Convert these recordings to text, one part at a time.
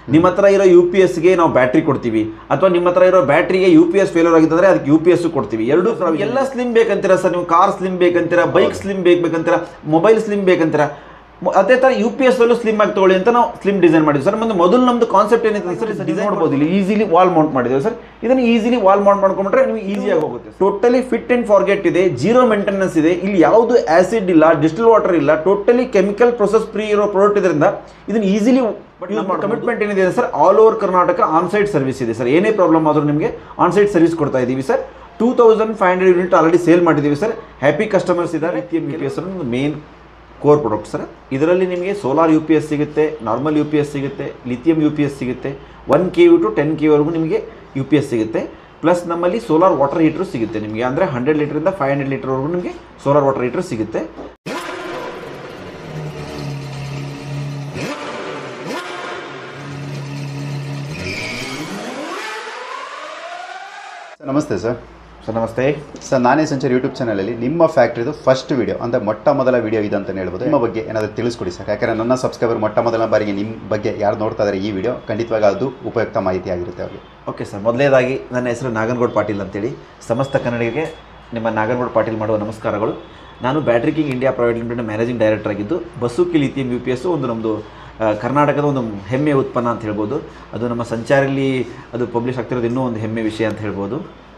ನಿಮ್ಮ ಹತ್ರ ಇರೋ ಯು ಪಿ ಎಸ್ಗೆ ನಾವು ಬ್ಯಾಟ್ರಿ ಕೊಡ್ತೀವಿ ಅಥವಾ ನಿಮ್ಮ ಹತ್ರ ಇರೋ ಬ್ಯಾಟ್ರಿಗೆ ಯು ಪಿ ಎಸ್ ಫೇಲರ್ ಆಗಿದ್ದರೆ ಅದಕ್ಕೆ ಯು ಪಿ ಎಸ್ ಕೊಡ್ತೀವಿ ಎರಡು ಎಲ್ಲ ಸ್ಲಿಮ್ ಬೇಕಂತೀರಾ ಸರ್ ನೀವು ಕಾರ್ ಸ್ಲಿಮ್ ಬೇಕಂತೀರಾ ಬೈಕ್ ಸ್ಲಿಮ್ ಬೇಕು ಬೇಕಂತೀರಾ ಮೊಬೈಲ್ ಸ್ಲಿಮ್ ಬೇಕಂತೀರಾ ಮ- ಅದೇ ತರ ಯು ಪಿ ಎಸ್ ಅಲ್ಲೂ ಸ್ಲಿಮ್ ಆಗಿ ತಗೊಳ್ಳಿ ಅಂತ ನಾವು ಸ್ಲಿಮ್ ಡಿಸೈನ್ ಮಾಡಿದ್ವಿ ಸರ್ ಮತ್ತೆ ಮೊದಲು ನಮ್ದು ಕಾನ್ಸೆಪ್ಟ್ ಏನಿದೆ ಸರ್ ಡಿಸೈನ್ ಮಾಡ್ಬೋದು ಇಲ್ಲಿ ಈಸಿಲಿ ವಾಲ್ ಮೌಂಟ್ ಮಾಡಿದ್ದೇವೆ ಸರ್ ಇದನ್ನು ಈಸಿಲಿ ವಾಲ್ ಮೌಂಟ್ ಮಾಡ್ಕೊಂಡ್ರೆ ನಿಮಗೆ ಈಸಿಯಾಗಿ ಹೋಗುತ್ತೆ ಟೋಟಲಿ ಫಿಟ್ ಅಂಡ್ ಫಾರ್ಗೆಟ್ ಇದೆ ಜೀರೋ ಮೇಂಟೆನೆನ್ಸ್ ಇದೆ ಇಲ್ಲಿ ಯಾವುದು ಆಸಿಡ್ ಇಲ್ಲ ಡಿಸ್ಟಿಲ್ ವಾಟರ್ ಇಲ್ಲ ಟೋಟಲಿ ಕೆಮಿಕಲ್ ಪ್ರೊಸೆಸ್ ಫ್ರೀ ಇರೋ ಪ್ರಾಡಕ್ಟ್ ಇದರಿಂದ ಇದನ್ನು ಈಸಿಲಿ ಕಮಿಟ್ಮೆಂಟ್ ಏನಿದೆ sir all over Karnataka on site service ಇದೆ ಸರ್ ಏನೇ ಪ್ರಾಬ್ಲಮ್ ಆದರೂ ನಿಮಗೆ ಆನ್ ಸೈಟ್ ಸರ್ವಿಸ್ ಕೊಡ್ತಾ ಇದ್ದೀವಿ sir two thousand five hundred unit already sale ಮಾಡಿದ್ದೀವಿ ಸರ್ ಹ್ಯಾಪಿ ಕಸ್ಟಮರ್ಸ್ ಇದ್ದಾರೆ U P S main core product sir ಇದರಲ್ಲಿ ನಿಮಗೆ ಸೋಲಾರ್ ಯು ಪಿ ಎಸ್ ಸಿಗುತ್ತೆ ನಾರ್ಮಲ್ ಯು ಪಿ ಎಸ್ ಸಿಗುತ್ತೆ ಲಿಥಿಯಂ ಯು ಪಿ ಎಸ್ ಸಿಗುತ್ತೆ one K ಯು to ten K ವರೆಗೂ ನಿಮಗೆ ಯು ಪಿ ಎಸ್ ಸಿಗುತ್ತೆ ಪ್ಲಸ್ ನಮ್ಮಲ್ಲಿ ಸೋಲಾರ್ ವಾಟರ್ ಹೀಟ್ರು ಸಿಗುತ್ತೆ ನಿಮಗೆ ಅಂದರೆ ಹಂಡ್ರೆಡ್ ಲೀಟ್ರಿಂದ ಫೈವ್ ಹಂಡ್ರೆಡ್ ಲೀಟರ್ವರೆಗೂ ನಿಮಗೆ ಸೋಲಾರ್ ವಾಟರ್ ಹೀಟ್ರ್ ಸಿಗುತ್ತೆ ಸರ್ ನಮಸ್ತೆ ಸರ್ ಸರ್ ನಮಸ್ತೆ ಸರ್ ನಾನೇ ಸಂಚಾರ್ ಯೂಟ್ಯೂಬ್ ಚಾನಲಲ್ಲಿ ನಿಮ್ಮ ಫ್ಯಾಕ್ಟ್ರಿದು ಫಸ್ಟ್ ವಿಡಿಯೋ ಅಂದರೆ ಮೊಟ್ಟ ಮೊದಲ ವಿಡಿಯೋ ಇದೆ ಅಂತಲೇ ಹೇಳ್ಬೋದು ನಿಮ್ಮ ಬಗ್ಗೆ ಏನಾದರೂ ತಿಳಿಸ್ಕೊಡಿ ಸರ್ ಯಾಕಂದರೆ ನನ್ನ ಸಬ್ಸ್ಕ್ರೈಬರ್ ಮೊಟ್ಟ ಮೊದಲ ಬಾರಿಗೆ ನಿಮ್ಮ ಬಗ್ಗೆ ಯಾರು ನೋಡ್ತಾ ಇದ್ದಾರೆ ಈ ವಿಡಿಯೋ ಖಂಡಿತವಾಗಿ ಅದು ಉಪಯುಕ್ತ ಮಾಹಿತಿ ಆಗಿರುತ್ತೆ ಅವರಿಗೆ ಓಕೆ ಸರ್ ಮೊದಲನೇದಾಗಿ ನನ್ನ ಹೆಸರು ನಾಗನಗೌಡ ಪಾಟೀಲ್ ಅಂತೇಳಿ ಸಮಸ್ತ ಕನ್ನಡಿಗರಿಗೆ ನಿಮ್ಮ ನಾಗನಗೌಡ ಪಾಟೀಲ್ ಮಾಡುವ ನಮಸ್ಕಾರಗಳು ನಾನು battery king India private limited managing director ಆಗಿದ್ದು Basuki lithium U P S ಒಂದು ನಮ್ಮದು ಆ, ಕರ್ನಾಟಕದ ಒಂದು ಹೆಮ್ಮೆಯ ಉತ್ಪನ್ನ ಅಂತ ಹೇಳ್ಬೋದು ಅದು ನಮ್ಮ ಸಂಚಾರಲ್ಲಿ ಅದು ಪಬ್ಲಿಷ್ ಆಗ್ತಿರೋದು ಇನ್ನೂ ಒಂದು ಹೆಮ್ಮೆ ವಿಷಯ ಅಂತ ಹೇಳ್ಬೋದು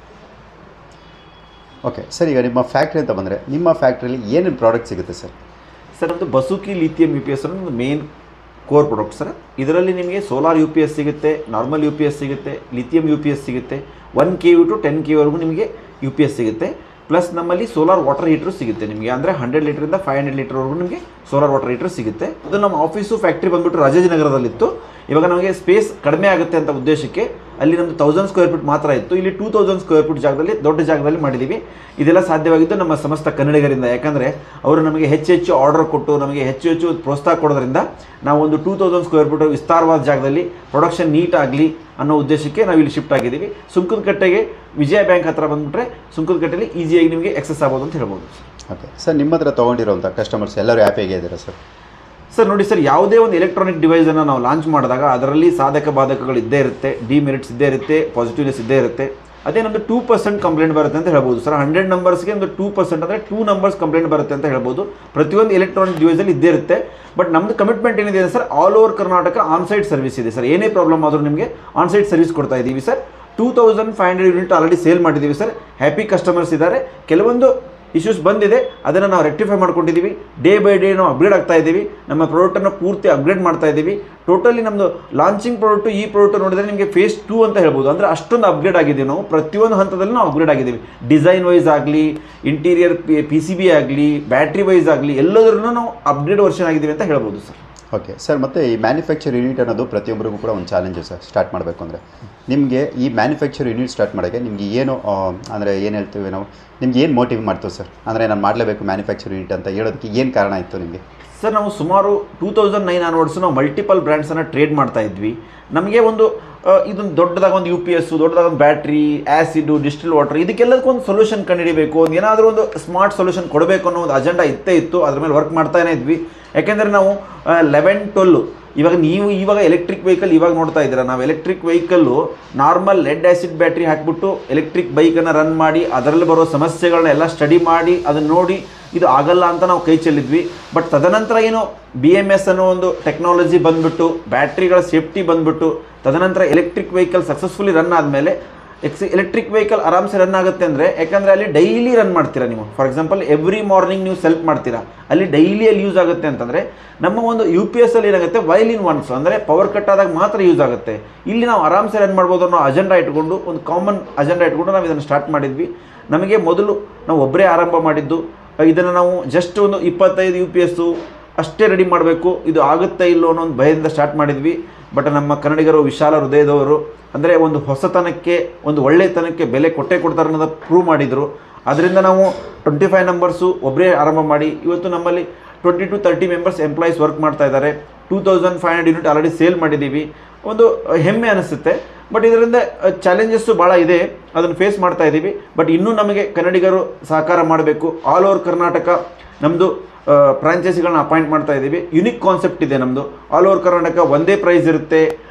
ಓಕೆ ಸರ್ ಈಗ ನಿಮ್ಮ ಫ್ಯಾಕ್ಟ್ರಿ ಅಂತ ಬಂದರೆ ನಿಮ್ಮ ಫ್ಯಾಕ್ಟ್ರಿಯಲ್ಲಿ ಏನೇನು ಪ್ರಾಡಕ್ಟ್ ಸಿಗುತ್ತೆ ಸರ್ ಸರ್ ನಮ್ಮದು Basuki lithium U P S ಅನ್ನೋದು ಮೇನ್ ಕೋರ್ ಪ್ರಾಡಕ್ಟ್ ಸರ್ ಇದರಲ್ಲಿ ನಿಮಗೆ ಸೋಲಾರ್ ಯು ಪಿ ಎಸ್ ಸಿಗುತ್ತೆ ನಾರ್ಮಲ್ ಯು ಪಿ ಎಸ್ ಸಿಗುತ್ತೆ ಲಿಥಿಯಂ ಯು ಪಿ ಎಸ್ ಸಿಗುತ್ತೆ ಒನ್ ಕೆ ಯು ಟು ಟೆನ್ ಕೆ ವರೆಗೂ ನಿಮಗೆ ಯು ಪಿ ಎಸ್ ಸಿಗುತ್ತೆ ಪ್ಲಸ್ ನಮ್ಮಲ್ಲಿ ಸೋಲಾರ್ ವಾಟರ್ ಹೀಟ್ರು ಸಿಗುತ್ತೆ ನಿಮಗೆ ಅಂದರೆ ಹಂಡ್ರೆಡ್ ಲೀಟ್ರಿಂದ ಫೈವ್ ಹಂಡ್ರೆಡ್ ಲೀಟರ್ವರೆಗೂ ನಿಮಗೆ ಸೋಲಾರ್ ವಾಟರ್ ಹೀಟ್ರ್ ಸಿಗುತ್ತೆ ಅದು ನಮ್ಮ ಆಫೀಸು ಫ್ಯಾಕ್ಟ್ರಿ ಬಂದುಬಿಟ್ಟು ರಾಜಾಜಿನಗರದಲ್ಲಿತ್ತು ಇವಾಗ ನಮಗೆ ಸ್ಪೇಸ್ ಕಡಿಮೆ ಆಗುತ್ತೆ ಅಂತ ಉದ್ದೇಶಕ್ಕೆ ಅಲ್ಲಿ ನಮ್ಮದು ತೌಸಂಡ್ ಸ್ಕ್ವೇರ್ ಫೀಟ್ ಮಾತ್ರ ಇತ್ತು ಇಲ್ಲಿ ಟೂ ತೌಸಂಡ್ ಸ್ಕ್ವೇರ್ ಫೀಟ್ ಜಾಗದಲ್ಲಿ ದೊಡ್ಡ ಜಾಗದಲ್ಲಿ ಮಾಡಿದ್ದೀವಿ ಇದೆಲ್ಲ ಸಾಧ್ಯವಾಗಿದ್ದು ನಮ್ಮ ಸಮಸ್ತ ಕನ್ನಡಿಗರಿಂದ ಯಾಕಂದರೆ ಅವರು ನಮಗೆ ಹೆಚ್ಚು ಹೆಚ್ಚು ಆರ್ಡರ್ ಕೊಟ್ಟು ನಮಗೆ ಹೆಚ್ಚು ಹೆಚ್ಚು ಪ್ರೋತ್ಸಾಹ ಕೊಡೋದ್ರಿಂದ ನಾವು ಒಂದು ಟೂ ತೌಸಂಡ್ ಸ್ಕ್ವೇರ್ ಫೀಟ್ ವಿಸ್ತಾರವಾದ ಜಾಗದಲ್ಲಿ ಪ್ರೊಡಕ್ಷನ್ ನೀಟ್ ಆಗಲಿ ಅನ್ನೋ ಉದ್ದೇಶಕ್ಕೆ ನಾವು ಇಲ್ಲಿ ಶಿಫ್ಟ್ ಆಗಿದ್ದೀವಿ ಸುಂಕದಕಟ್ಟೆಗೆ ವಿಜಯ ಬ್ಯಾಂಕ್ ಹತ್ರ ಬಂದುಬಿಟ್ರೆ ಸುಂಕದಕಟ್ಟೆಯಲ್ಲಿ ಈಸಿಯಾಗಿ ನಿಮಗೆ ಎಕ್ಸಸ್ ಆಗ್ಬೋದು ಅಂತ ಹೇಳ್ಬೋದು ಓಕೆ ಸರ್ ನಿಮ್ಮ ಹತ್ರ ತೊಗೊಂಡಿರೋಂಥ ಕಸ್ಟಮರ್ಸ್ ಎಲ್ಲರೂ ಹ್ಯಾಪಿಯಾಗೇ ಇದ್ದೀರಾ ಸರ್ ಸರ್ ನೋಡಿ ಸರ್ ಯಾವುದೇ ಒಂದು ಎಲೆಕ್ಟ್ರಾನಿಕ್ ಡಿವೈಸನ್ನು ನಾವು ಲಾಂಚ್ ಮಾಡಿದಾಗ ಅದರಲ್ಲಿ ಸಾಧಕ ಬಾಧಕಗಳು ಇದ್ದೇ ಇರುತ್ತೆ ಡಿಮೆರಿಟ್ಸ್ ಇದ್ದೇ ಇರುತ್ತೆ ಪಾಸಿಟಿವ್ನೆಸ್ ಇದ್ದೇ ಇರುತ್ತೆ ಅದೇ ನಮ್ಮದು ಟೂ ಪರ್ಸೆಂಟ್ ಕಂಪ್ಲೇಂಟ್ ಬರುತ್ತೆ ಅಂತ ಹೇಳ್ಬೋದು ಸರ್ ಹಂಡ್ರೆಡ್ ನಂಬರ್ಸ್ಗೆ ಒಂದು ಟೂ ಪರ್ಸೆಂಟ್ ಅಂದರೆ ಟೂ ನಂಬರ್ಸ್ ಕಂಪ್ಲೇಂಟ್ ಬರುತ್ತೆ ಅಂತ ಹೇಳ್ಬೋದು ಪ್ರತಿಯೊಂದು ಎಲೆಕ್ಟ್ರಾನಿಕ್ ಡಿವೈಸಲ್ಲಿ ಇದ್ದೇ ಇರುತ್ತೆ ಬಟ್ ನಮ್ಮದು ಕಮಿಟ್ಮೆಂಟ್ ಏನಿದೆ sir all over Karnataka on site service ಇದೆ ಸರ್ ಏನೇ ಪ್ರಾಬ್ಲಮ್ ಆದರೂ ನಿಮಗೆ ಆನ್ ಸೈಟ್ ಸರ್ವಿಸ್ ಕೊಡ್ತಾ ಇದ್ದೀವಿ sir two thousand five hundred unit already sale ಮಾಡಿದ್ದೀವಿ ಸರ್ ಹ್ಯಾಪಿ ಕಸ್ಟಮರ್ಸ್ ಇದ್ದಾರೆ ಕೆಲವೊಂದು ಇಶ್ಯೂಸ್ ಬಂದಿದೆ ಅದನ್ನು ನಾವು ರೆಕ್ಟಿಫೈ ಮಾಡ್ಕೊಂಡಿದ್ದೀವಿ ಡೇ ಬೈ ಡೇ ನಾವು ಅಪ್ಗ್ರೇಡ್ ಆಗ್ತಾ ಇದ್ದೀವಿ ನಮ್ಮ ಪ್ರಾಡಕ್ಟನ್ನು ಪೂರ್ತಿ ಅಪ್ಗ್ರೇಡ್ ಮಾಡ್ತಾ ಇದ್ದೀವಿ ಟೋಟಲಿ ನಮ್ಮದು ಲಾಂಚಿಂಗ್ ಪ್ರಾಡಕ್ಟು ಈ ಪ್ರಾಡಕ್ಟ್ ನೋಡಿದರೆ ನಿಮಗೆ ಫೇಸ್ ಟೂ ಅಂತ ಹೇಳ್ಬೋದು ಅಂದರೆ ಅಷ್ಟೊಂದು ಅಪ್ಗ್ರೇಡ್ ಆಗಿದ್ದೀವಿ ನಾವು ಪ್ರತಿಯೊಂದು ಹಂತದಲ್ಲಿ ನಾವು ಅಪ್ಗ್ರೇಡ್ ಆಗಿದ್ದೀವಿ ಡಿಸೈನ್ ವೈಸ್ ಆಗಲಿ interior P P C B ಆಗಲಿ ಬ್ಯಾಟ್ರಿ ವೈಸ್ ಆಗಲಿ ಎಲ್ಲದರಲ್ಲೂ ನಾವು ಅಪ್ಗ್ರೇಡ್ ವರ್ಷನ್ ಆಗಿದ್ದೀವಿ ಅಂತ ಹೇಳ್ಬೋದು ಸರ್ ಓಕೆ ಸರ್ ಮತ್ತು ಈ ಮ್ಯಾನುಫ್ಯಾಕ್ಚರ್ ಯೂನಿಟ್ ಅನ್ನೋದು ಪ್ರತಿಯೊಬ್ಬರಿಗೂ ಕೂಡ ಒಂದು ಚಾಲೆಂಜು ಸರ್ ಸ್ಟಾರ್ಟ್ ಮಾಡಬೇಕು ಅಂದರೆ ನಿಮಗೆ ಈ ಮ್ಯಾನುಫ್ಯಾಕ್ಚರ್ ಯೂನಿಟ್ ಸ್ಟಾರ್ಟ್ ಮಾಡೋಕ್ಕೆ ನಿಮಗೆ ಏನು ಅಂದರೆ ಏನು ಹೇಳ್ತೀವಿ ನಾವು ನಿಮ್ಗೆ ಏನು ಮೋಟಿವ್ ಮಾಡ್ತೀವಿ ಸರ್ ಅಂದರೆ ನಾನು ಮಾಡಲೇಬೇಕು ಮ್ಯಾನುಫ್ಯಾಕ್ಚರ್ ಯೂನಿಟ್ ಅಂತ ಹೇಳೋದಕ್ಕೆ ಏನು ಕಾರಣ ಇತ್ತು ನಿಮಗೆ ಸರ್ ನಾವು ಸುಮಾರು ಟೂ ತೌಸಂಡ್ ನೈನ್ ಆನ್ವರ್ಡ್ಸ್ ನಾವು ಮಲ್ಟಿಪಲ್ ಬ್ರ್ಯಾಂಡ್ಸನ್ನು ಟ್ರೇಡ್ ಮಾಡ್ತಾ ಇದ್ವಿ ನಮಗೆ ಒಂದು ಆ, ಇದೊಂದು ದೊಡ್ಡದಾಗ ಒಂದು ಯು ಪಿ ಎಸ್ ದೊಡ್ಡದಾಗ ಒಂದು ಬ್ಯಾಟ್ರಿ ಆ್ಯಸಿಡು ಡಿಸ್ಟಿಲ್ ವಾಟರ್ ಇದಕ್ಕೆಲ್ಲದಕ್ಕೂ ಒಂದು ಸೊಲ್ಯೂಷನ್ ಕಂಡುಹಿಡಿಬೇಕು ಒಂದು ಏನಾದರೂ ಒಂದು ಸ್ಮಾರ್ಟ್ ಸೊಲ್ಯೂಷನ್ ಕೊಡಬೇಕು ಅನ್ನೋ ಒಂದು ಅಜೆಂಡಾ ಇತ್ತೇ ಇತ್ತು ಅದ್ರ ಮೇಲೆ ವರ್ಕ್ ಮಾಡ್ತಾನೆ ಇದ್ವಿ ಯಾಕೆಂದರೆ ನಾವು ಲೆವೆನ್ ಟ್ವೆಲ್ಲು ಇವಾಗ ನೀವು ಇವಾಗ ಎಲೆಕ್ಟ್ರಿಕ್ ವೆಹಿಕಲ್ ಇವಾಗ ನೋಡ್ತಾ ಇದ್ದೀರಾ ನಾವು electric vehicle normal lead acid battery ಹಾಕಿಬಿಟ್ಟು ಎಲೆಕ್ಟ್ರಿಕ್ ಬೈಕನ್ನು ರನ್ ಮಾಡಿ ಅದರಲ್ಲಿ ಬರೋ ಸಮಸ್ಯೆಗಳನ್ನ ಎಲ್ಲ ಸ್ಟಡಿ ಮಾಡಿ ಅದನ್ನು ನೋಡಿ ಇದು ಆಗಲ್ಲ ಅಂತ ನಾವು ಕೈ ಚೆಲ್ಲಿದ್ವಿ ಬಟ್ ತದನಂತರ ಏನು ಬಿ ಎಮ್ ಎಸ್ ಅನ್ನೋ ಒಂದು ಟೆಕ್ನಾಲಜಿ ಬಂದ್ಬಿಟ್ಟು ಬ್ಯಾಟ್ರಿಗಳ ಸೇಫ್ಟಿ ಬಂದ್ಬಿಟ್ಟು ತದನಂತರ ಎಲೆಕ್ಟ್ರಿಕ್ ವೆಹಿಕಲ್ ಸಕ್ಸಸ್ಫುಲಿ ರನ್ ಆದಮೇಲೆ ಎಕ್ಸ್ ಎಲೆಕ್ಟ್ರಿಕ್ ವೆಹಿಕಲ್ ಆರಾಮ್ಸೆ ರನ್ ಆಗುತ್ತೆ ಅಂದರೆ ಯಾಕಂದರೆ ಅಲ್ಲಿ ಡೈಲಿ ರನ್ ಮಾಡ್ತೀರಾ ನೀವು ಫಾರ್ ಎಕ್ಸಾಂಪಲ್ ಎವ್ರಿ ಮಾರ್ನಿಂಗ್ ನೀವು ಸೆಲ್ಫ್ ಮಾಡ್ತೀರಾ ಅಲ್ಲಿ ಡೈಲಿ ಅಲ್ಲಿ ಯೂಸ್ ಆಗುತ್ತೆ ಅಂತಂದರೆ ನಮ್ಮ ಒಂದು ಯು ಪಿ ಎಸ್ ಅಲ್ಲಿ ಏನಾಗುತ್ತೆ ವೈಲ್ ಇನ್ ಒನ್ಸ್ ಅಂದರೆ ಪವರ್ ಕಟ್ ಆದಾಗ ಮಾತ್ರ ಯೂಸ್ ಆಗುತ್ತೆ ಇಲ್ಲಿ ನಾವು ಆರಾಮ್ಸೆ ರನ್ ಮಾಡ್ಬೋದು ಅನ್ನೋ ಅಜೆಂಡಾ ಇಟ್ಕೊಂಡು ಒಂದು ಕಾಮನ್ ಅಜೆಂಡಾ ಇಟ್ಕೊಂಡು ನಾವು ಇದನ್ನು ಸ್ಟಾರ್ಟ್ ಮಾಡಿದ್ವಿ ನಮಗೆ ಮೊದಲು ನಾವು ಒಬ್ಬರೇ ಆರಂಭ ಮಾಡಿದ್ದು ಇದನ್ನು ನಾವು ಜಸ್ಟ್ ಒಂದು ಇಪ್ಪತ್ತೈದು ಯು ಪಿ ಎಸ್ಸು ಅಷ್ಟೇ ರೆಡಿ ಮಾಡಬೇಕು ಇದು ಆಗುತ್ತಾ ಇಲ್ಲೋ ಅನ್ನೋ ಒಂದು ಭಯದಿಂದ ಸ್ಟಾರ್ಟ್ ಮಾಡಿದ್ವಿ ಬಟ್ ನಮ್ಮ ಕನ್ನಡಿಗರು ವಿಶಾಲ ಹೃದಯದವರು ಅಂದರೆ ಒಂದು ಹೊಸತನಕ್ಕೆ ಒಂದು ಒಳ್ಳೆತನಕ್ಕೆ ಬೆಲೆ ಕೊಟ್ಟೆ ಕೊಡ್ತಾರೆ ಅನ್ನೋದು ಪ್ರೂವ್ ಮಾಡಿದರು ಅದರಿಂದ ನಾವು ಟ್ವೆಂಟಿ ಫೈವ್ ನಂಬರ್ಸು ಒಬ್ಬರೇ ಆರಂಭ ಮಾಡಿ ಇವತ್ತು ನಮ್ಮಲ್ಲಿ twenty to thirty members employees work ಮಾಡ್ತಾ ಇದ್ದಾರೆ two thousand five hundred unit already sale ಮಾಡಿದ್ದೀವಿ ಒಂದು ಅಹ್, ಹೆಮ್ಮೆ ಅನಿಸುತ್ತೆ ಬಟ್ ಇದರಿಂದ ಚಾಲೆಂಜಸ್ಸು ಭಾಳ ಇದೆ ಅದನ್ನು ಫೇಸ್ ಮಾಡ್ತಾ ಇದ್ದೀವಿ ಬಟ್ ಇನ್ನೂ ನಮಗೆ ಕನ್ನಡಿಗರು ಸಹಕಾರ ಮಾಡಬೇಕು ಆಲ್ ಓವರ್ ಕರ್ನಾಟಕ ನಮ್ಮದು ಫ್ರಾಂಚೈಸಿಗಳನ್ನ ಅಪಾಯಿಂಟ್ ಮಾಡ್ತಾ ಇದ್ದೀವಿ ಯುನಿಕ್ ಕಾನ್ಸೆಪ್ಟ್ ಇದೆ ನಮ್ಮದು ಆಲ್ ಓವರ್ ಕರ್ನಾಟಕ ಒಂದೇ ಪ್ರೈಸ್ ಇರುತ್ತೆ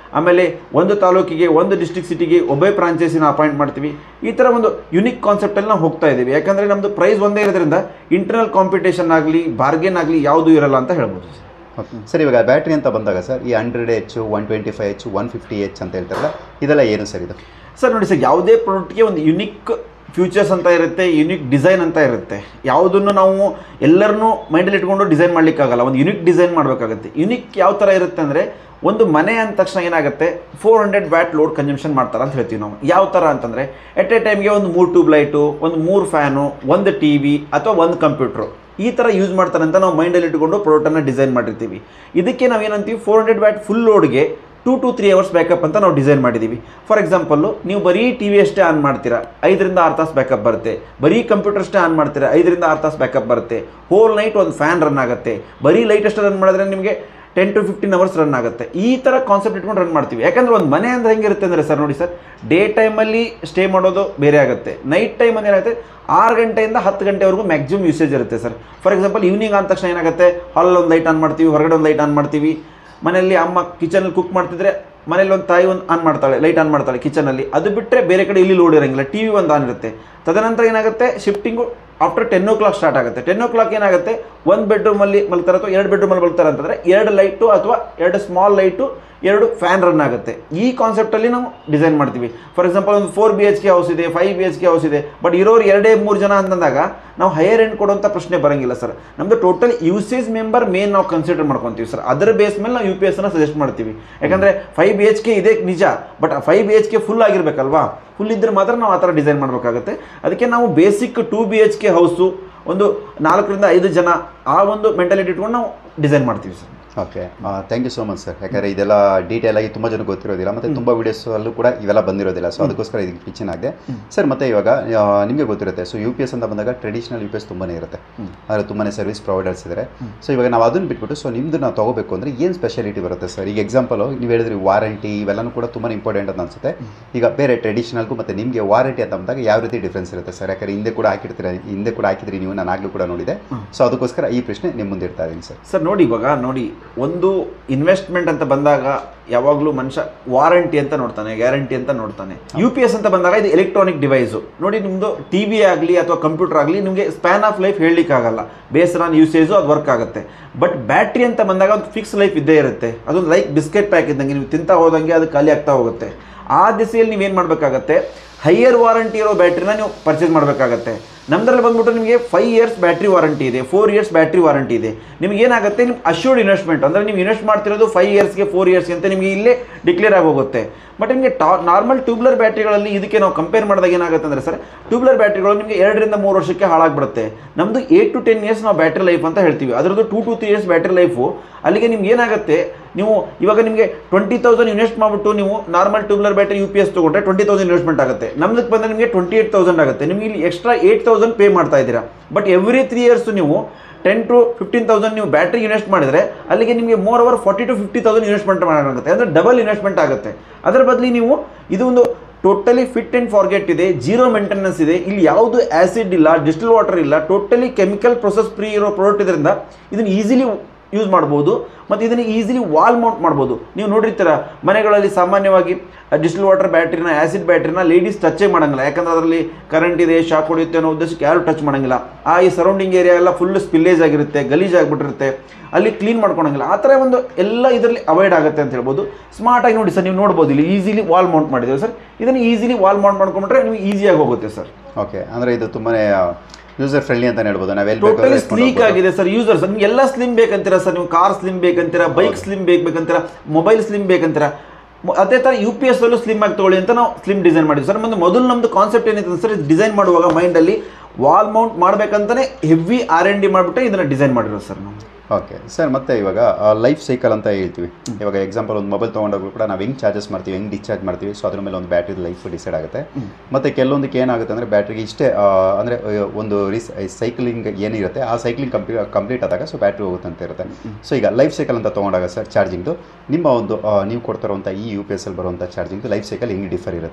ಆಮೇಲೆ ಒಂದು ತಾಲೂಕಿಗೆ ಒಂದು ಡಿಸ್ಟ್ರಿಕ್ಟ್ ಸಿಟಿಗೆ ಒಬ್ಬೇ ಫ್ರಾಂಚೈಸಿನ ಅಪಾಯಿಂಟ್ ಮಾಡ್ತೀವಿ ಈ ಥರ ಒಂದು ಯುನಿಕ್ ಕಾನ್ಸೆಪ್ಟಲ್ಲಿ ನಾವು ಹೋಗ್ತಾ ಇದ್ದೀವಿ ಯಾಕಂದರೆ ನಮ್ಮದು ಪ್ರೈಸ್ ಒಂದೇ ಇರೋದ್ರಿಂದ ಇಂಟರ್ನಲ್ ಕಾಂಪಿಟೇಷನ್ ಆಗಲಿ ಬಾರ್ಗೇನ್ ಆಗಲಿ ಯಾವುದೂ ಇರಲ್ಲ ಅಂತ ಹೇಳ್ಬೋದು ಸರ್ ಓಕೆ ಸರ್ ಇವಾಗ ಬ್ಯಾಟ್ರಿ ಅಂತ ಬಂದಾಗ ಸರ್ ಈ hundred H one twenty five H one fifty H ಅಂತ ಹೇಳ್ತಾರಲ್ಲ ಇದೆಲ್ಲ ಏನು ಸರ್ ಇದು ಸರ್ ನೋಡಿ ಸರ್ ಯಾವುದೇ ಪ್ರಾಡಕ್ಟ್ಗೆ ಒಂದು ಯುನಿಕ್ ಫ್ಯೂಚರ್ಸ್ ಅಂತ ಇರುತ್ತೆ ಯುನಿಕ್ ಡಿಸೈನ್ ಅಂತ ಇರುತ್ತೆ ಯಾವುದನ್ನು ನಾವು ಎಲ್ಲರನ್ನೂ ಮೈಂಡಲ್ಲಿ ಇಟ್ಕೊಂಡು ಡಿಸೈನ್ ಮಾಡಲಿಕ್ಕಾಗಲ್ಲ ಒಂದು ಯುನಿಕ್ ಡಿಸೈನ್ ಮಾಡಬೇಕಾಗುತ್ತೆ ಯುನಿಕ್ ಯಾವ ಥರ ಇರುತ್ತೆ ಅಂದರೆ ಒಂದು ಮನೆ ಅಂದ ತಕ್ಷಣ ಏನಾಗುತ್ತೆ four hundred watt load consumption ಮಾಡ್ತಾರೆ ಅಂತ ಹೇಳ್ತೀವಿ ನಾವು ಯಾವ ಥರ ಅಂತಂದರೆ ಎಟ್ ಎ ಟೈಮ್ಗೆ ಒಂದು ಮೂರು ಟ್ಯೂಬ್ ಲೈಟು ಒಂದು ಮೂರು ಫ್ಯಾನು ಒಂದು ಟಿ ವಿ ಅಥವಾ ಒಂದು ಕಂಪ್ಯೂಟ್ರು ಈ ಥರ ಯೂಸ್ ಮಾಡ್ತಾರೆ ಅಂತ ನಾವು ಮೈಂಡಲ್ಲಿ ಇಟ್ಕೊಂಡು ಪ್ರಾಡಕ್ಟನ್ನು ಡಿಸೈನ್ ಮಾಡಿರ್ತೀವಿ ಇದಕ್ಕೆ ನಾವು ಏನಂತೀವಿ ಫೋರ್ ಹಂಡ್ರೆಡ್ ವ್ಯಾಟ್ ಫುಲ್ ಲೋಡ್ಗೆ two to three hours backup ಅಂತ ನಾವು ಡಿಸೈನ್ ಮಾಡಿದ್ದೀವಿ ಫಾರ್ ಎಕ್ಸಾಂಪಲ್ಲು ನೀವು ಬರೀ ಟಿ ವಿ ಅಷ್ಟೇ ಆನ್ ಮಾಡ್ತೀರಾ ಐದರಿಂದ ಆರು ತಾಸು ಬ್ಯಾಕಪ್ ಬರುತ್ತೆ ಬರೀ ಕಂಪ್ಯೂಟರ್ ಅಷ್ಟೇ ಆನ್ ಮಾಡ್ತೀರಾ ಐದರಿಂದ ಆರು ತಾಸು ಬ್ಯಾಕಪ್ ಬರುತ್ತೆ ಹೋಲ್ ನೈಟ್ ಒಂದು ಫ್ಯಾನ್ ರನ್ ಆಗುತ್ತೆ ಬರೀ ಲೈಟ್ ಅಷ್ಟೇ ರನ್ ಮಾಡಿದ್ರೆ ನಿಮಗೆ ten to fifteen hours run ಆಗುತ್ತೆ ಈ ಥರ ಕಾನ್ಸೆಪ್ಟ್ ಇಟ್ಕೊಂಡು ರನ್ ಮಾಡ್ತೀವಿ ಯಾಕಂದ್ರೆ ಒಂದು ಮನೆ ಅಂದ್ರೆ ಹೆಂಗಿರುತ್ತೆ ಅಂದರೆ ಸರ್ ನೋಡಿ ಸರ್ ಡೇ ಟೈಮಲ್ಲಿ ಸ್ಟೇ ಮಾಡೋದು ಬೇರೆ ಆಗುತ್ತೆ ನೈಟ್ ಟೈಮ್ ಅಂದ್ರೆ ಏನಾಗುತ್ತೆ ಆರು ಗಂಟೆಯಿಂದ ಹತ್ತು ಗಂಟೆವರೆಗೂ ಮ್ಯಾಕ್ಸಿಮಮ್ ಯೂಸೇಜ್ ಇರುತ್ತೆ ಸರ್ ಫಾರ್ ಎಕ್ಸಾಂಪಲ್ ಈವ್ನಿಂಗ್ ಆದ ತಕ್ಷಣ ಏನಾಗುತ್ತೆ ಹಾಲಲ್ಲಿ ಒಂದು ಲೈಟ್ ಆನ್ ಮಾಡ್ತೀವಿ ಹೊರಗಡೆ ಒಂದು ಲೈಟ್ ಆನ್ ಮಾಡ್ತೀವಿ ಮನೆಯಲ್ಲಿ ಅಮ್ಮ ಕಿಚನಲ್ಲಿ ಕುಕ್ ಮಾಡ್ತಿದ್ರೆ ಮನೇಲಿ ಒಂದು ತಾಯಿ ಒಂದು ಆನ್ ಮಾಡ್ತಾಳೆ ಲೈಟ್ ಆನ್ ಮಾಡ್ತಾಳೆ ಕಿಚನಲ್ಲಿ ಅದು ಬಿಟ್ಟರೆ ಬೇರೆ ಕಡೆ ಇಲ್ಲಿ ಲೋಡ್ ಇರೋಂಗಿಲ್ಲ ಟಿ ವಿ ಒಂದು ಆನ್ ಇರುತ್ತೆ ತದನಂತರ ಏನಾಗುತ್ತೆ shifting after ten o'clock start ಆಗುತ್ತೆ ಟೆನ್ ಓ ಕ್ಲಾಕ್ ಏನಾಗುತ್ತೆ ಒಂದು ಬೆಡ್ರೂಮಲ್ಲಿ ಮಲ್ತಾರೆ ಅಥವಾ ಎರಡು ಬೆಡ್ರೂಮಲ್ಲಿ ಮಲ್ತಾರೆ ಅಂತಂದರೆ ಎರಡು ಲೈಟು ಅಥವಾ ಎರಡು ಸ್ಮಾಲ್ ಲೈಟು ಎರಡು ಫ್ಯಾನ್ ರನ್ ಆಗುತ್ತೆ ಈ ಕಾನ್ಸೆಪ್ಟಲ್ಲಿ ನಾವು ಡಿಸೈನ್ ಮಾಡ್ತೀವಿ ಫಾರ್ ಎಕ್ಸಾಂಪಲ್ ಒಂದು four B H K house ಇದೆ five B H K house ಇದೆ ಬಟ್ ಇರೋರು ಎರಡೇ ಮೂರು ಜನ ಅಂತಂದಾಗ ನಾವು ಹೈಯರ್ ಎಂಡ್ ಕೊಡುವಂಥ ಪ್ರಶ್ನೆ ಬರಂಗಿಲ್ಲ ಸರ್ ನಮ್ಮದು ಟೋಟಲ್ ಯೂಸೇಜ್ ಮೆಂಬರ್ ಮೇನ್ ನಾವು ಕನ್ಸಿಡರ್ ಮಾಡ್ಕೊತೀವಿ ಸರ್ ಅದರ ಬೇಸ್ ಮೇಲೆ ನಾವು ಯು ಪಿ ಎಸ್ನ ಸಜೆಸ್ಟ್ ಮಾಡ್ತೀವಿ ಯಾಕಂದರೆ ಫೈವ್ ಬಿ ಎಚ್ ಕೆ ಇದೆ ನಿಜ but five B H K full ಆಗಿರಬೇಕಲ್ವಾ ಫುಲ್ ಇದ್ದರೆ ಮಾತ್ರ ನಾವು ಆ ಥರ ಡಿಸೈನ್ ಮಾಡಬೇಕಾಗುತ್ತೆ ಅದಕ್ಕೆ ನಾವು basic two B H K house ಒಂದು ನಾಲ್ಕರಿಂದ ಐದು ಜನ ಆ ಒಂದು ಮೆಂಟಾಲಿಟಿ ಇಟ್ಕೊಂಡು ನಾವು ಡಿಸೈನ್ ಮಾಡ್ತೀವಿ sir okay thank you so much sir ಯಾಕಂದರೆ ಇದೆಲ್ಲ ಡೀಟೇಲ್ ಆಗಿ ತುಂಬ ಜನ ಗೊತ್ತಿರೋದಿಲ್ಲ ಮತ್ತು ತುಂಬ ವೀಡಿಯೋಸಲ್ಲೂ ಕೂಡ ಇವೆಲ್ಲ ಬಂದಿರೋದಿಲ್ಲ ಸೊ ಅದಕ್ಕೋಸ್ಕರ ಇದಕ್ಕೆ ಪಿಚ್ಚಿನ ಆಗಿದೆ ಸರ್ ಮತ್ತೆ ಇವಾಗ ಆ, ನಿಮಗೆ ಗೊತ್ತಿರುತ್ತೆ ಸೊ ಯು ಪಿ ಎಸ್ ಅಂತ ಬಂದಾಗ ಟ್ರೆಡಿಷನಲ್ ಯು ಪಿ ಎಸ್ ತುಂಬಾ ಇರುತ್ತೆ ಅಂದರೆ ತುಂಬಾ ಸರ್ವಿಸ್ ಪ್ರೊವೈಡರ್ಸ್ ಇದ್ದಾರೆ ಸೊ ಇವಾಗ ನಾವು ಅದನ್ನು ಬಿಟ್ಬಿಟ್ಟು ಸೊ ನಿಮ್ಮದು ನಾವು ತೊಗೋಬೇಕು ಅಂದರೆ ಏನು ಸ್ಪೆಷಾಲಿಟಿ ಬರುತ್ತೆ ಸರ್ ಈಗ ಎಕ್ಸಾಂಪಲು ನೀವು ಹೇಳಿದ್ರಿ ವಾರಂಟಿ ಇವೆಲ್ಲನೂ ಕೂಡ ತುಂಬಾ ಇಂಪಾರ್ಟೆಂಟ್ ಅಂತ ಅನ್ಸುತ್ತೆ ಈಗ ಬೇರೆ ಟ್ರೆಡಿಷನಲ್ಗೂ ಮತ್ತು ನಿಮಗೆ ವಾರಂಟಿ ಅಂತ ಬಂದಾಗ ಯಾವ ರೀತಿ ಡಿಫ್ರೆನ್ಸ್ ಇರುತ್ತೆ ಸರ್ ಯಾಕಂದರೆ ಹಿಂದೆ ಕೂಡ ಹಾಕಿರ್ತೀರ ಹಿಂದೆ ಕೂಡ ಹಾಕಿದ್ರಿ ನೀವು ನಾನು ಆಗಲೂ ಕೂಡ ನೋಡಿದೆ ಸೊ ಅದಕ್ಕೋಸ್ಕರ ಈ ಪ್ರಶ್ನೆ ನಿಮ್ಮ ಮುಂದೆ ಇರ್ತಾ ಇದ್ದೀನಿ ಸರ್ ಸರ್ ನೋಡಿ ಇವಾಗ ನೋಡಿ ಒಂದು ಇನ್ವೆಸ್ಟ್ಮೆಂಟ್ ಅಂತ ಬಂದಾಗ ಯಾವಾಗಲೂ ಮನುಷ್ಯ ವಾರಂಟಿ ಅಂತ ನೋಡ್ತಾನೆ ಗ್ಯಾರಂಟಿ ಅಂತ ನೋಡ್ತಾನೆ ಯು ಪಿ ಎಸ್ ಅಂತ ಬಂದಾಗ ಇದು ಎಲೆಕ್ಟ್ರಾನಿಕ್ ಡಿವೈಸು ನೋಡಿ ನಿಮ್ಮದು ಟಿ ವಿ ಆಗಲಿ ಅಥವಾ ಕಂಪ್ಯೂಟರ್ ಆಗಲಿ ನಿಮಗೆ ಸ್ಪ್ಯಾನ್ ಆಫ್ ಲೈಫ್ ಹೇಳಲಿಕ್ಕಾಗಲ್ಲ ಬೇಸ್ಡ್ ಆನ್ ಯೂಸೇಜು ಅದು ವರ್ಕ್ ಆಗುತ್ತೆ ಬಟ್ ಬ್ಯಾಟ್ರಿ ಅಂತ ಬಂದಾಗ ಒಂದು ಫಿಕ್ಸ್ ಲೈಫ್ ಇದ್ದೇ ಇರುತ್ತೆ ಅದೊಂದು ಲೈಕ್ ಬಿಸ್ಕೆಟ್ ಪ್ಯಾಕ್ ಇದ್ದಂಗೆ ನೀವು ತಿಂತಾ ಹೋದಂಗೆ ಅದು ಖಾಲಿ ಆಗ್ತಾ ಹೋಗುತ್ತೆ ಆ ದಿಸೆಯಲ್ಲಿ ನೀವೇನು ಮಾಡಬೇಕಾಗತ್ತೆ ಹೈಯರ್ ವಾರಂಟಿ ಇರೋ ಬ್ಯಾಟ್ರಿನ ನೀವು ಪರ್ಚೇಸ್ ಮಾಡಬೇಕಾಗತ್ತೆ ನಮ್ದ್ರಲ್ಲಿ ಬಂದ್ಬಿಟ್ಟು ನಿಮಗೆ ಫೈವ್ ಇಯರ್ಸ್ ಬ್ಯಾಟ್ರಿ ವಾರಂಟಿ ಇದೆ ಫೋರ್ ಇಯರ್ಸ್ ಬ್ಯಾಟ್ರಿ ವಾರಂಟಿ ಇದೆ ನಿಮ್ಗೆ ಏನಾಗುತ್ತೆ ನಿಮ್ಮ ಅಶ್ಯೂರ್ಡ್ ಇನ್ವೆಸ್ಟ್ಮೆಂಟ್ ಅಂದರೆ ನೀವು ಇನ್ವೆಸ್ಟ್ ಮಾಡ್ತಿರೋದು ಫೈವ್ ಇಯರ್ಸ್ಗೆ ಫೋರ್ ಇಯರ್ಸ್ಗೆ ಅಂತ ನಿಮಗೆ ಇಲ್ಲೇ ಡಿಕ್ಲೇರ್ ಆಗಿ ಹೋಗುತ್ತೆ ಬಟ್ ನಿಮಗೆ ಟಾ ನಾರ್ಮಲ್ ಟ್ಯೂಬ್ಲರ್ ಬ್ಯಾಟ್ರಿಗಳಲ್ಲಿ ಇದಕ್ಕೆ ನಾವು ಕಂಪೇರ್ ಮಾಡಿದಾಗ ಏನಾಗುತ್ತೆ ಅಂದರೆ ಸರ್ ಟ್ಯೂಬ್ಲರ್ ಬ್ಯಾಟ್ರಿಗಳು ನಿಮಗೆ ಎರಡರಿಂದ ಮೂರು ವರ್ಷಕ್ಕೆ ಹಾಳಾಗ್ಬಿಡುತ್ತೆ ನಮ್ಮದು ಏಟ್ ಟು ಟೆನ್ ಇಯರ್ಸ್ ನಾವು ಬ್ಯಾಟ್ರಿ ಲೈಫ್ ಅಂತ ಹೇಳ್ತೀವಿ ಅದರದ್ದು two to three years battery life ಅಲ್ಲಿಗೆ ನಿಮ್ಗೆ ಏನಾಗುತ್ತೆ ನೀವು ಇವಾಗ ನಿಮಗೆ ಟ್ವೆಂಟಿ ತೌಸಂಡ್ ಇನ್ವೆಸ್ಟ್ ಮಾಡಿಬಿಟ್ಟು ನೀವು normal tubular battery U P S ತೊಗೊಂಡ್ರೆ ಟ್ವೆಂಟಿ ತೌಸಂಡ್ ಇನ್ವೆಸ್ಟ್ಮೆಂಟ್ ಆಗುತ್ತೆ ನಮ್ದಕ್ಕೆ ಬಂದರೆ ನಿಮಗೆ ಟ್ವೆಂಟಿ ಏಟ್ ತೌಸಂಡ್ ಆಗುತ್ತೆ ನಿಮಗೆ ಇಲ್ಲಿ ಎಕ್ಸ್ಟ್ರಾ ಏಟ್ ತೌಸಂಡ್ ಪೇ ಮಾಡ್ತಾ ಇದ್ದೀರಾ ಬಟ್ ಎವ್ರಿ ತ್ರೀ ಇಯರ್ಸು ನೀವು ಟೆನ್ ಟು ಫಿಫ್ಟೀನ್ ತೌಸಂಡ್ ನೀವು ಬ್ಯಾಟ್ರಿ ಇನ್ವೆಸ್ಟ್ ಮಾಡಿದರೆ ಅಲ್ಲಿಗೆ ನಿಮಗೆ more over forty to fifty thousand investment ಮಾಡೋಕ್ಕಾಗುತ್ತೆ ಅಂದರೆ ಡಬಲ್ ಇನ್ವೆಸ್ಟ್ಮೆಂಟ್ ಆಗುತ್ತೆ ಅದರ ಬದಲಿ ನೀವು ಇದು ಒಂದು ಟೋಟಲಿ ಫಿಟ್ ಆ್ಯಂಡ್ ಫಾರ್ಗೆಟ್ ಇದೆ ಜೀರೋ ಮೇಂಟೆನೆನ್ಸ್ ಇದೆ ಇಲ್ಲಿ ಯಾವುದು ಆ್ಯಸಿಡ್ ಇಲ್ಲ ಡಿಸ್ಟಿಲ್ ವಾಟರ್ ಇಲ್ಲ ಟೋಟಲಿ ಕೆಮಿಕಲ್ ಪ್ರೊಸೆಸ್ ಫ್ರೀ ಇರೋ ಪ್ರಾಡಕ್ಟ್ ಇದರಿಂದ ಇದನ್ನು ಈಸಿಲಿ ಯೂಸ್ ಮಾಡ್ಬೋದು ಮತ್ತು ಇದನ್ನು ಈಸಿಲಿ ವಾಲ್ ಮೌಂಟ್ ಮಾಡ್ಬೋದು ನೀವು ನೋಡಿರ್ತೀರ ಮನೆಗಳಲ್ಲಿ ಸಾಮಾನ್ಯವಾಗಿ ಡಿಸ್ಟಿಲ್ ವಾಟರ್ ಬ್ಯಾಟ್ರಿನ ಆ್ಯಸಿಡ್ ಬ್ಯಾಟ್ರಿನ ಲೇಡೀಸ್ ಟಚ್ಚೇ ಮಾಡಂಗಿಲ್ಲ ಯಾಕಂದ್ರೆ ಅದರಲ್ಲಿ ಕರೆಂಟ್ ಇದೆ ಶಾಕ್ ಹೊಡೆಯುತ್ತೆ ಅನ್ನೋ ಉದ್ದೇಶಕ್ಕೆ ಯಾರು ಟಚ್ ಮಾಡಂಗಿಲ್ಲ ಆ ಈ ಸರೌಂಡಿಂಗ್ ಏರಿಯಾ ಎಲ್ಲ ಫುಲ್ ಸ್ಪಿಲ್ಲೇಜ್ ಆಗಿರುತ್ತೆ ಗಲೀಜ್ ಆಗಿಬಿಟ್ಟಿರುತ್ತೆ ಅಲ್ಲಿ ಕ್ಲೀನ್ ಮಾಡ್ಕೊಳಂಗಿಲ್ಲ ಆ ಥರ ಒಂದು ಎಲ್ಲ ಇದರಲ್ಲಿ ಅವಾಯ್ಡ್ ಆಗುತ್ತೆ ಅಂತ ಹೇಳ್ಬೋದು ಸ್ಮಾರ್ಟಾಗಿ ನೋಡಿ ಸರ್ ನೀವು ನೋಡ್ಬೋದು ಇಲ್ಲಿ ಈಸಿಲಿ ವಾಲ್ ಮೌಂಟ್ ಮಾಡಿದ್ದೇವೆ ಸರ್ ಇದನ್ನು ಈಸಿಲಿ ವಾಲ್ ಮೌಂಟ್ ಮಾಡ್ಕೊಂಡ್ರೆ ನಿಮಗೆ ಈಸಿಯಾಗಿ ಹೋಗುತ್ತೆ ಸರ್ ಓಕೆ ಅಂದರೆ ಇದು ತುಂಬಾ ಯೂಸರ್ ಫ್ರೆಂಡ್ಲಿ ಅಂತ ಹೇಳ್ಬೋದು ನಾವು ಎಲ್ಲಿ ಟೋಟಲಿ ಬೇಕಾದ್ರೆ ಸ್ಲೀಕ್ ಆಗಿದೆ ಸರ್ ಯೂಸರ್ಸ್ ನಿಮ್ಗೆ ಎಲ್ಲ ಸ್ಲಿಮ್ ಬೇಕಂತೀರಾ ಸರ್ ನೀವು ಕಾರ್ ಸ್ಲಿಮ್ ಬೇಕಂತೀರಾ ಬೈಕ್ ಸ್ಲಿಮ್ ಬೇಕು ಬೇಕಂತೀರಾ ಮೊಬೈಲ್ ಸ್ಲಿಮ್ ಬೇಕಂತೀರಾ ಮ- ಅದೇ ಥರ ಯು ಪಿ ಎಸ್ ಅಲ್ಲೂ ಸ್ಲಿಮ್ ಆಗಿ ತಗೊಳ್ಳಿ ಅಂತ ನಾವು ಸ್ಲಿಮ್ ಡಿಸೈನ್ ಮಾಡಿದ್ವಿ ಸರ್ ಮತ್ತು ಮೊದಲು ನಮ್ಮದು ಕಾನ್ಸೆಪ್ಟ್ ಏನಿದೆ ಸರ್ ಡಿಸೈನ್ ಮಾಡುವಾಗ ಮೈಂಡಲ್ಲಿ ವಾಲ್ ಮೌಂಟ್ ಮಾಡಬೇಕಂತಾನೆ ಹೆವಿ ಆರ್ ಎನ್ ಡಿ ಮಾಡಿಬಿಟ್ಟು ಇದನ್ನು ಡಿಸೈನ್ ಮಾಡಿರೋದು ಸರ್ ನಾವು ಓಕೆ ಸರ್ ಮತ್ತೆ ಇವಾಗ ಲೈಫ್ ಸೈಕಲ್ ಅಂತ ಹೇಳ್ತೀವಿ ಇವಾಗ ಎಕ್ಸಾಂಪಲ್ ಒಂದು ಮೊಬೈಲ್ ತೊಗೊಂಡಾಗಲೂ ಕೂಡ ನಾವು ಹೆಂಗೆ ಚಾರ್ಜಸ್ ಮಾಡ್ತೀವಿ ಹೆಂಗೆ ಡಿಸ್ಚಾರ್ಜ್ ಮಾಡ್ತೀವಿ ಸೊ ಅದ್ರ ಮೇಲೆ ಒಂದು ಬ್ಯಾಟ್ರಿ ಲೈಫ್ ಡಿಸೈಡ್ ಆಗುತ್ತೆ ಮತ್ತು ಕೆಲವೊಂದಕ್ಕೆ ಏನಾಗುತ್ತೆ ಅಂದರೆ ಬ್ಯಾಟ್ರಿಗೆ ಇಷ್ಟೇ ಅಂದರೆ ಒಂದು ರೀಸ್ ಸೈಕ್ಲಿಂಗ್ ಏನಿರುತ್ತೆ ಆ ಸೈಕ್ಲಿಂಗ್ ಕಂಪ್ಲೀ ಕಂಪ್ಲೀಟ್ ಆದಾಗ ಸೊ ಬ್ಯಾಟ್ರಿ ಹೋಗುತ್ತೆ ಅಂತ ಇರುತ್ತೆ ಸೊ ಈಗ ಲೈಫ್ ಸೈಕಲ್ ಅಂತ ತೊಗೊಂಡಾಗ ಸರ್ ಚಾರ್ಜಿಂಗ್ದು ನಿಮ್ಮ ಒಂದು ಆ, ನೀವು ಕೊಡ್ತಿರೋಂಥ ಈ ಯು ಪಿ ಎಸ್ ಅಲ್ಲಿ ಬರುವಂಥ ಚಾರ್ಜಿಂಗ್ದು ಲೈಫ್ ಸೈಕಲ್ ಹೆಂಗೆ ಡಿಫರ್ ಇರುತ್ತೆ